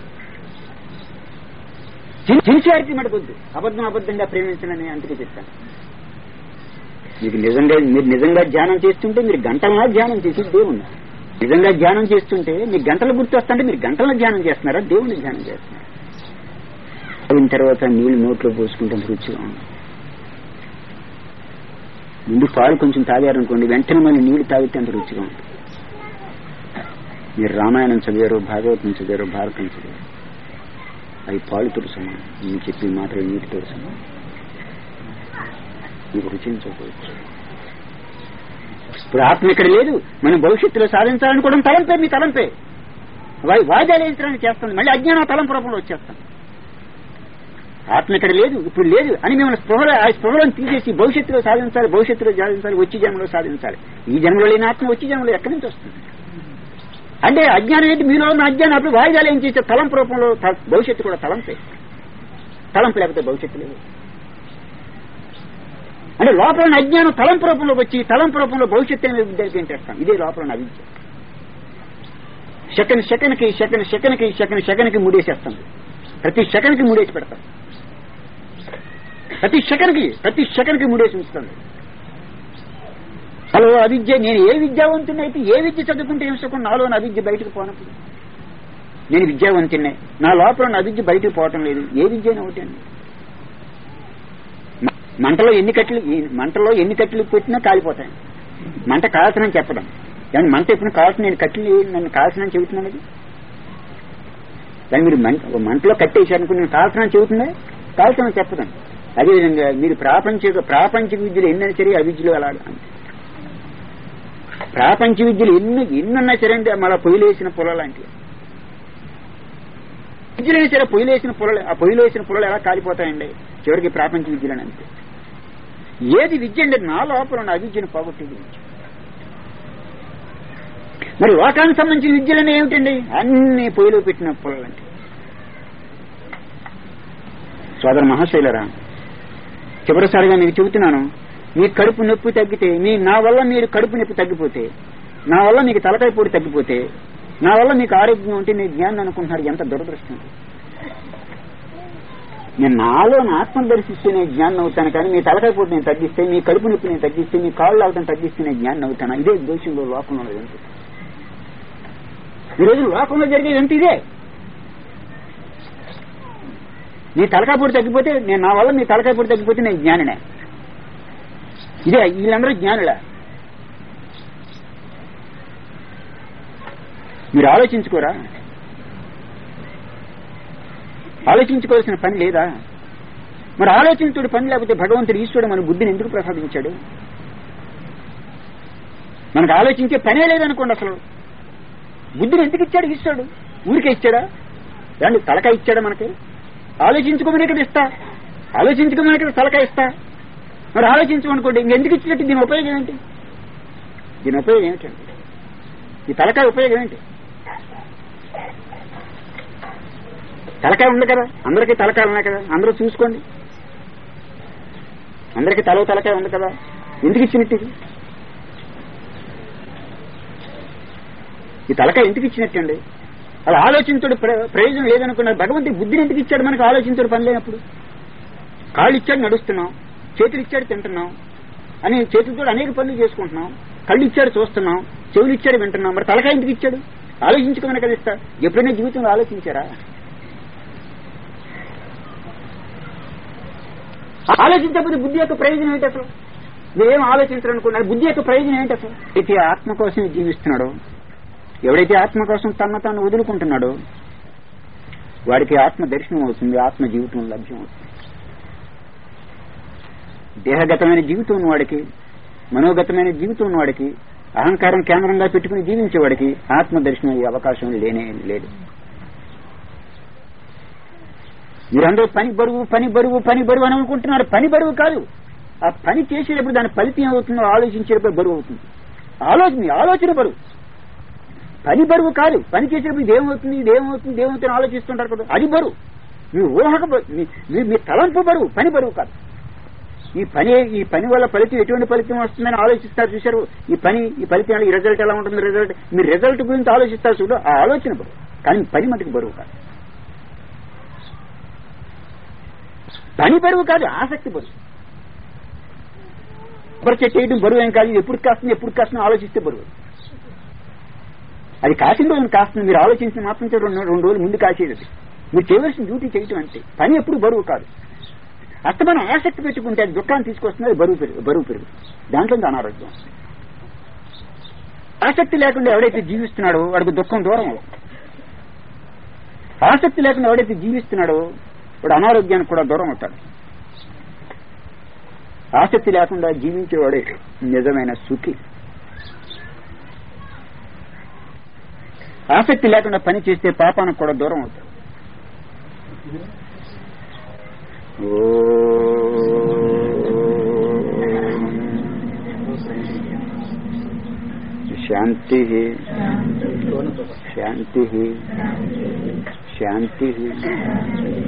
సిన్సియారిటీ మటుకొద్దు అబద్ధం అబద్ధంగా ప్రేమించనని అందుకే చెప్పాను మీకు నిజంగా మీరు నిజంగా ధ్యానం చేస్తుంటే మీరు గంటలా ధ్యానం చేసి దేవుణ్ణి నిజంగా ధ్యానం చేస్తుంటే మీకు గంటలు గుర్తొస్తుంటే మీరు గంటల ధ్యానం చేస్తున్నారా దేవుణ్ణి ధ్యానం చేస్తున్నారా అయిన తర్వాత నీళ్లు నోట్లో పోసుకుంటే రుచిగా ఉంది ముందు పాలు కొంచెం తాగారనుకోండి వెంటనే మళ్ళీ నీళ్లు తాగితే అంత రుచిగా ఉంది మీరు రామాయణం చదివారు భాగవతం చదివారు భారతం చదివారు అవి పాలుతో సమానం నేను చెప్పి మాత్రం నీటితో సమానం మీకు రుచించకపోవచ్చు ఇప్పుడు ఆత్మ ఇక్కడ లేదు మనం భవిష్యత్తులో సాధించాలనుకోవడం తలంపే మీ తలంపే వా- వాయిదాలు వేయించడానికి చేస్తుంది మళ్ళీ అజ్ఞానం తలంపు రూపంలో వచ్చేస్తాం ఆత్మ ఇక్కడ లేదు ఇప్పుడు లేదు అని మిమ్మల్ని స్పృహలో ఆ స్పృహలను తీసేసి భవిష్యత్తులో సాధించాలి భవిష్యత్తులో సాధించాలి వచ్చి జన్మలో సాధించాలి ఈ జన్మలో లేని ఆత్మ వచ్చి జన్మలో ఎక్కడి నుంచి వస్తుంది అంటే అజ్ఞానం ఏంటి మీలో ఉన్న అజ్ఞానం అప్పుడు వాయిదాలు ఏం చేసే తలంపు రూపంలో త- భవిష్యత్తు కూడా తలంపే తలంపు లేకపోతే భవిష్యత్తు లేదు అంటే లోపల ఉన్న అజ్ఞానం తలంపు రూపంలోకి వచ్చి తలంపు రూపంలో భవిష్యత్తు విద్యకి ఏం చేస్తాం ఇదే లోపల ఉన్న అవిద్య సెకండ్ సెకండ్కి సెకండ్ సెకండ్కి సెకండ్ సెకండ్కి మూడేసేస్తాం ప్రతి సెకండ్కి మూడేసి పెడతాం ప్రతి సెకండ్కి ప్రతి సెకండ్కి మూడేసి ఉంచుతుంది హలో అవిద్య నేను ఏ విద్యావంతుని అయితే ఏ విద్య చదువుకుంటే ఏం సుఖం నాలో ఉన్న అవిద్య బయటకు పోనప్పుడు నేను విద్యావంతున్నే నా లోపల ఉన్న అవిద్య బయటకు పోవటం లేదు ఏ విద్య అయినా ఒకటే అండి మ- మంటలో ఎన్ని కట్టెలు ఈ మంటలో ఎన్ని కట్టెలు పెట్టినా కాలిపోతాయి మంట కాల్చనని చెప్పడం కానీ మంట ఎప్పుడు కాల్సిన నేను కట్టెలు నన్ను కాల్చనని చెబుతున్నాను అది కానీ మీరు మంట ఒక మంటలో కట్టేశారనుకుని నేను కాల్చనని చెబుతుందా కాల్చనని చెప్పడం అదేవిధంగా మీరు ప్రాపంచిక ప్రాపంచిక విద్యలు ఎన్నైనా సరే అవిద్యలు అలా అంతే ప్రాపంచ విద్యలు ఎన్ని ఎన్నున్నా సరే అంటే మళ్ళా పొయ్యిలేసిన పొల లాంటివి విద్యలైనా సరే పొయ్యిలేసిన పొలలు ఆ పొయ్యిలేసిన పొలలు ఎలా కాలిపోతాయండి చివరికి ప్రాపంచ విద్యలని అంతే ఏది విద్య అండి నా లోపల ఉన్న అవిద్యను పోగొట్టేది విద్య మరి లోకానికి సంబంధించిన విద్యలనే ఏమిటండి అన్ని పొయ్యిలో పెట్టిన పొలలంటే సోదర మహాశైలరా చివరిసారిగా మీకు చెబుతున్నాను మీ కడుపు నొప్పి తగ్గితే మీ నా వల్ల మీరు కడుపు నొప్పి తగ్గిపోతే నా వల్ల మీకు తలకాయ పొడి తగ్గిపోతే నా వల్ల మీకు ఆరోగ్యం ఉంటే మీరు జ్ఞానం అనుకుంటున్నారు ఎంత దురదృష్టం నేను నాలో నా ఆత్మను దర్శిస్తే నేను జ్ఞానం అవుతాను కానీ మీ తలకాయ పొడి నేను తగ్గిస్తే మీ కడుపు నొప్పి నేను తగ్గిస్తే మీ కాళ్ళు అవటం తగ్గిస్తే నేను జ్ఞానం అవుతాను ఇదే దోషంలో లోకంలో ఎంత ఈరోజు లోకంలో జరిగేది ఎంత ఇదే నీ తలకాయ పొడి తగ్గిపోతే నేను నా వల్ల మీ తలకాయ పొడి తగ్గిపోతే నేను జ్ఞానినే ఇదే వీళ్ళందరూ జ్ఞానులా మీరు ఆలోచించుకోరా ఆలోచించుకోవాల్సిన పని లేదా మరి ఆలోచించుడు పని లేకపోతే భగవంతుడు ఈశ్వరుడు మన బుద్ధిని ఎందుకు ప్రసాదించాడు మనకు ఆలోచించే పనే లేదనుకోండి అసలు బుద్ధిని ఎందుకు ఇచ్చాడు ఈశ్వరుడు ఊరికే ఇచ్చాడా ఏమండి తలకాయ ఇచ్చాడా మనకి ఆలోచించుకోమని ఇక్కడ ఇస్తా ఆలోచించుకోమని ఇక్కడ తలకాయ ఇస్తా మరి ఆలోచించమనుకోండి ఇంకెందుకు ఇచ్చినట్టు దీని ఉపయోగం ఏంటి దీని ఉపయోగం ఏమిటండి ఈ తలకాయ ఉపయోగం ఏంటి తలకాయ ఉంది కదా అందరికీ తలకాయలు ఉన్నాయి కదా అందరూ చూసుకోండి అందరికీ తల తలకాయ ఉంది కదా ఎందుకు ఇచ్చినట్టు ఇది ఈ తలకాయ ఎందుకు ఇచ్చినట్టండి అలా ఆలోచించడు ప్రయోజనం లేదనుకున్నారు భగవంతుడి బుద్ధిని ఎందుకు ఇచ్చాడు మనకు ఆలోచించడు పని లేనప్పుడు కాళ్ళు ఇచ్చాడు నడుస్తున్నాం చేతులు ఇచ్చాడు తింటున్నాం అని చేతులతో అనేక పనులు చేసుకుంటున్నాం కళ్ళు ఇచ్చాడు చూస్తున్నాం చెవులు ఇచ్చాడు వింటున్నాం మరి తలకాయ ఎందుకు ఇచ్చాడు ఆలోచించుకోమని కదా ఇస్తా ఎప్పుడైనా జీవితంలో ఆలోచించారా ఆలోచించకపోతే బుద్ధి యొక్క ప్రయోజనం ఏంటి అసలు మీరేం ఆలోచించాలనుకున్నారు బుద్ధి యొక్క ప్రయోజనం ఏంటి అసలు అయితే ఆత్మ కోసం జీవిస్తున్నాడో ఎవడైతే ఆత్మ కోసం తన తాను వదులుకుంటున్నాడో వాడికి ఆత్మ దర్శనం అవుతుంది ఆత్మ జీవితం లభ్యం అవుతుంది దేహగతమైన జీవితం ఉన్నవాడికి మనోగతమైన జీవితం ఉన్నవాడికి అహంకారం కేంద్రంగా పెట్టుకుని జీవించేవాడికి ఆత్మ దర్శనం అయ్యే అవకాశం లేనే లేదు మీరందరూ పని బరువు పని బరువు పని బరువు అని అనుకుంటున్నారు పని బరువు కాదు ఆ పని చేసేటప్పుడు దాని ఫలితం అవుతుందో ఆలోచించేటప్పుడు బరువు అవుతుంది ఆలోచన ఆలోచన బరువు పని బరువు కాదు పని చేసేటప్పుడు ఇదేమవుతుంది ఇదేమవుతుంది ఇదేమవుతుంది ఆలోచిస్తుంటారు కదా అది బరువు మీ ఊహక బరువు మీ- మీ- మీ తలంపు బరువు పని బరువు కాదు ఈ పని ఈ పని వల్ల ఫలితం ఎటువంటి ఫలితం వస్తుందని ఆలోచిస్తారు చూశారు ఈ పని ఈ ఫలితం ఈ రిజల్ట్ ఎలా ఉంటుంది రిజల్ట్ మీ రిజల్ట్ గురించి ఆలోచిస్తారు చూడు ఆ ఆలోచన బరువు కానీ పని మటుకు బరువు కాదు పని బరువు కాదు ఆసక్తి బరువు కొబ్బరి చెట్టు వేయడం బరువు ఏం కాదు ఇది ఎప్పుడు కాస్తుంది ఎప్పుడు కాస్తుంది ఆలోచిస్తే బరువు అది కాసిన రోజున కాస్తుంది మీరు ఆలోచించిన మాత్రం చేత రెండు రెండు రోజులు ముందు కాసేది అది. మీరు చేయవలసిన డ్యూటీ చేయటం అంతే పని ఎప్పుడు బరువు కాదు అస్తమానం ఆసక్తి పెట్టుకుంటే అది దుఃఖాన్ని తీసుకొస్తుంది అది బరువు పెరుగు బరువు పెరుగు దాంట్లో ఉంది అనారోగ్యం ఆసక్తి లేకుండా ఎవడైతే జీవిస్తున్నాడో వాడికి దుఃఖం దూరం అవుతుంది ఆసక్తి లేకుండా ఎవడైతే జీవిస్తున్నాడో వాడు అనారోగ్యానికి కూడా దూరం అవుతాడు ఆసక్తి లేకుండా జీవించేవాడే నిజమైన సుఖి ఆసక్తి లేకుండా పని చేస్తే పాపానికి కూడా దూరం అవుతాడు శాంతి శాంతి శాంతి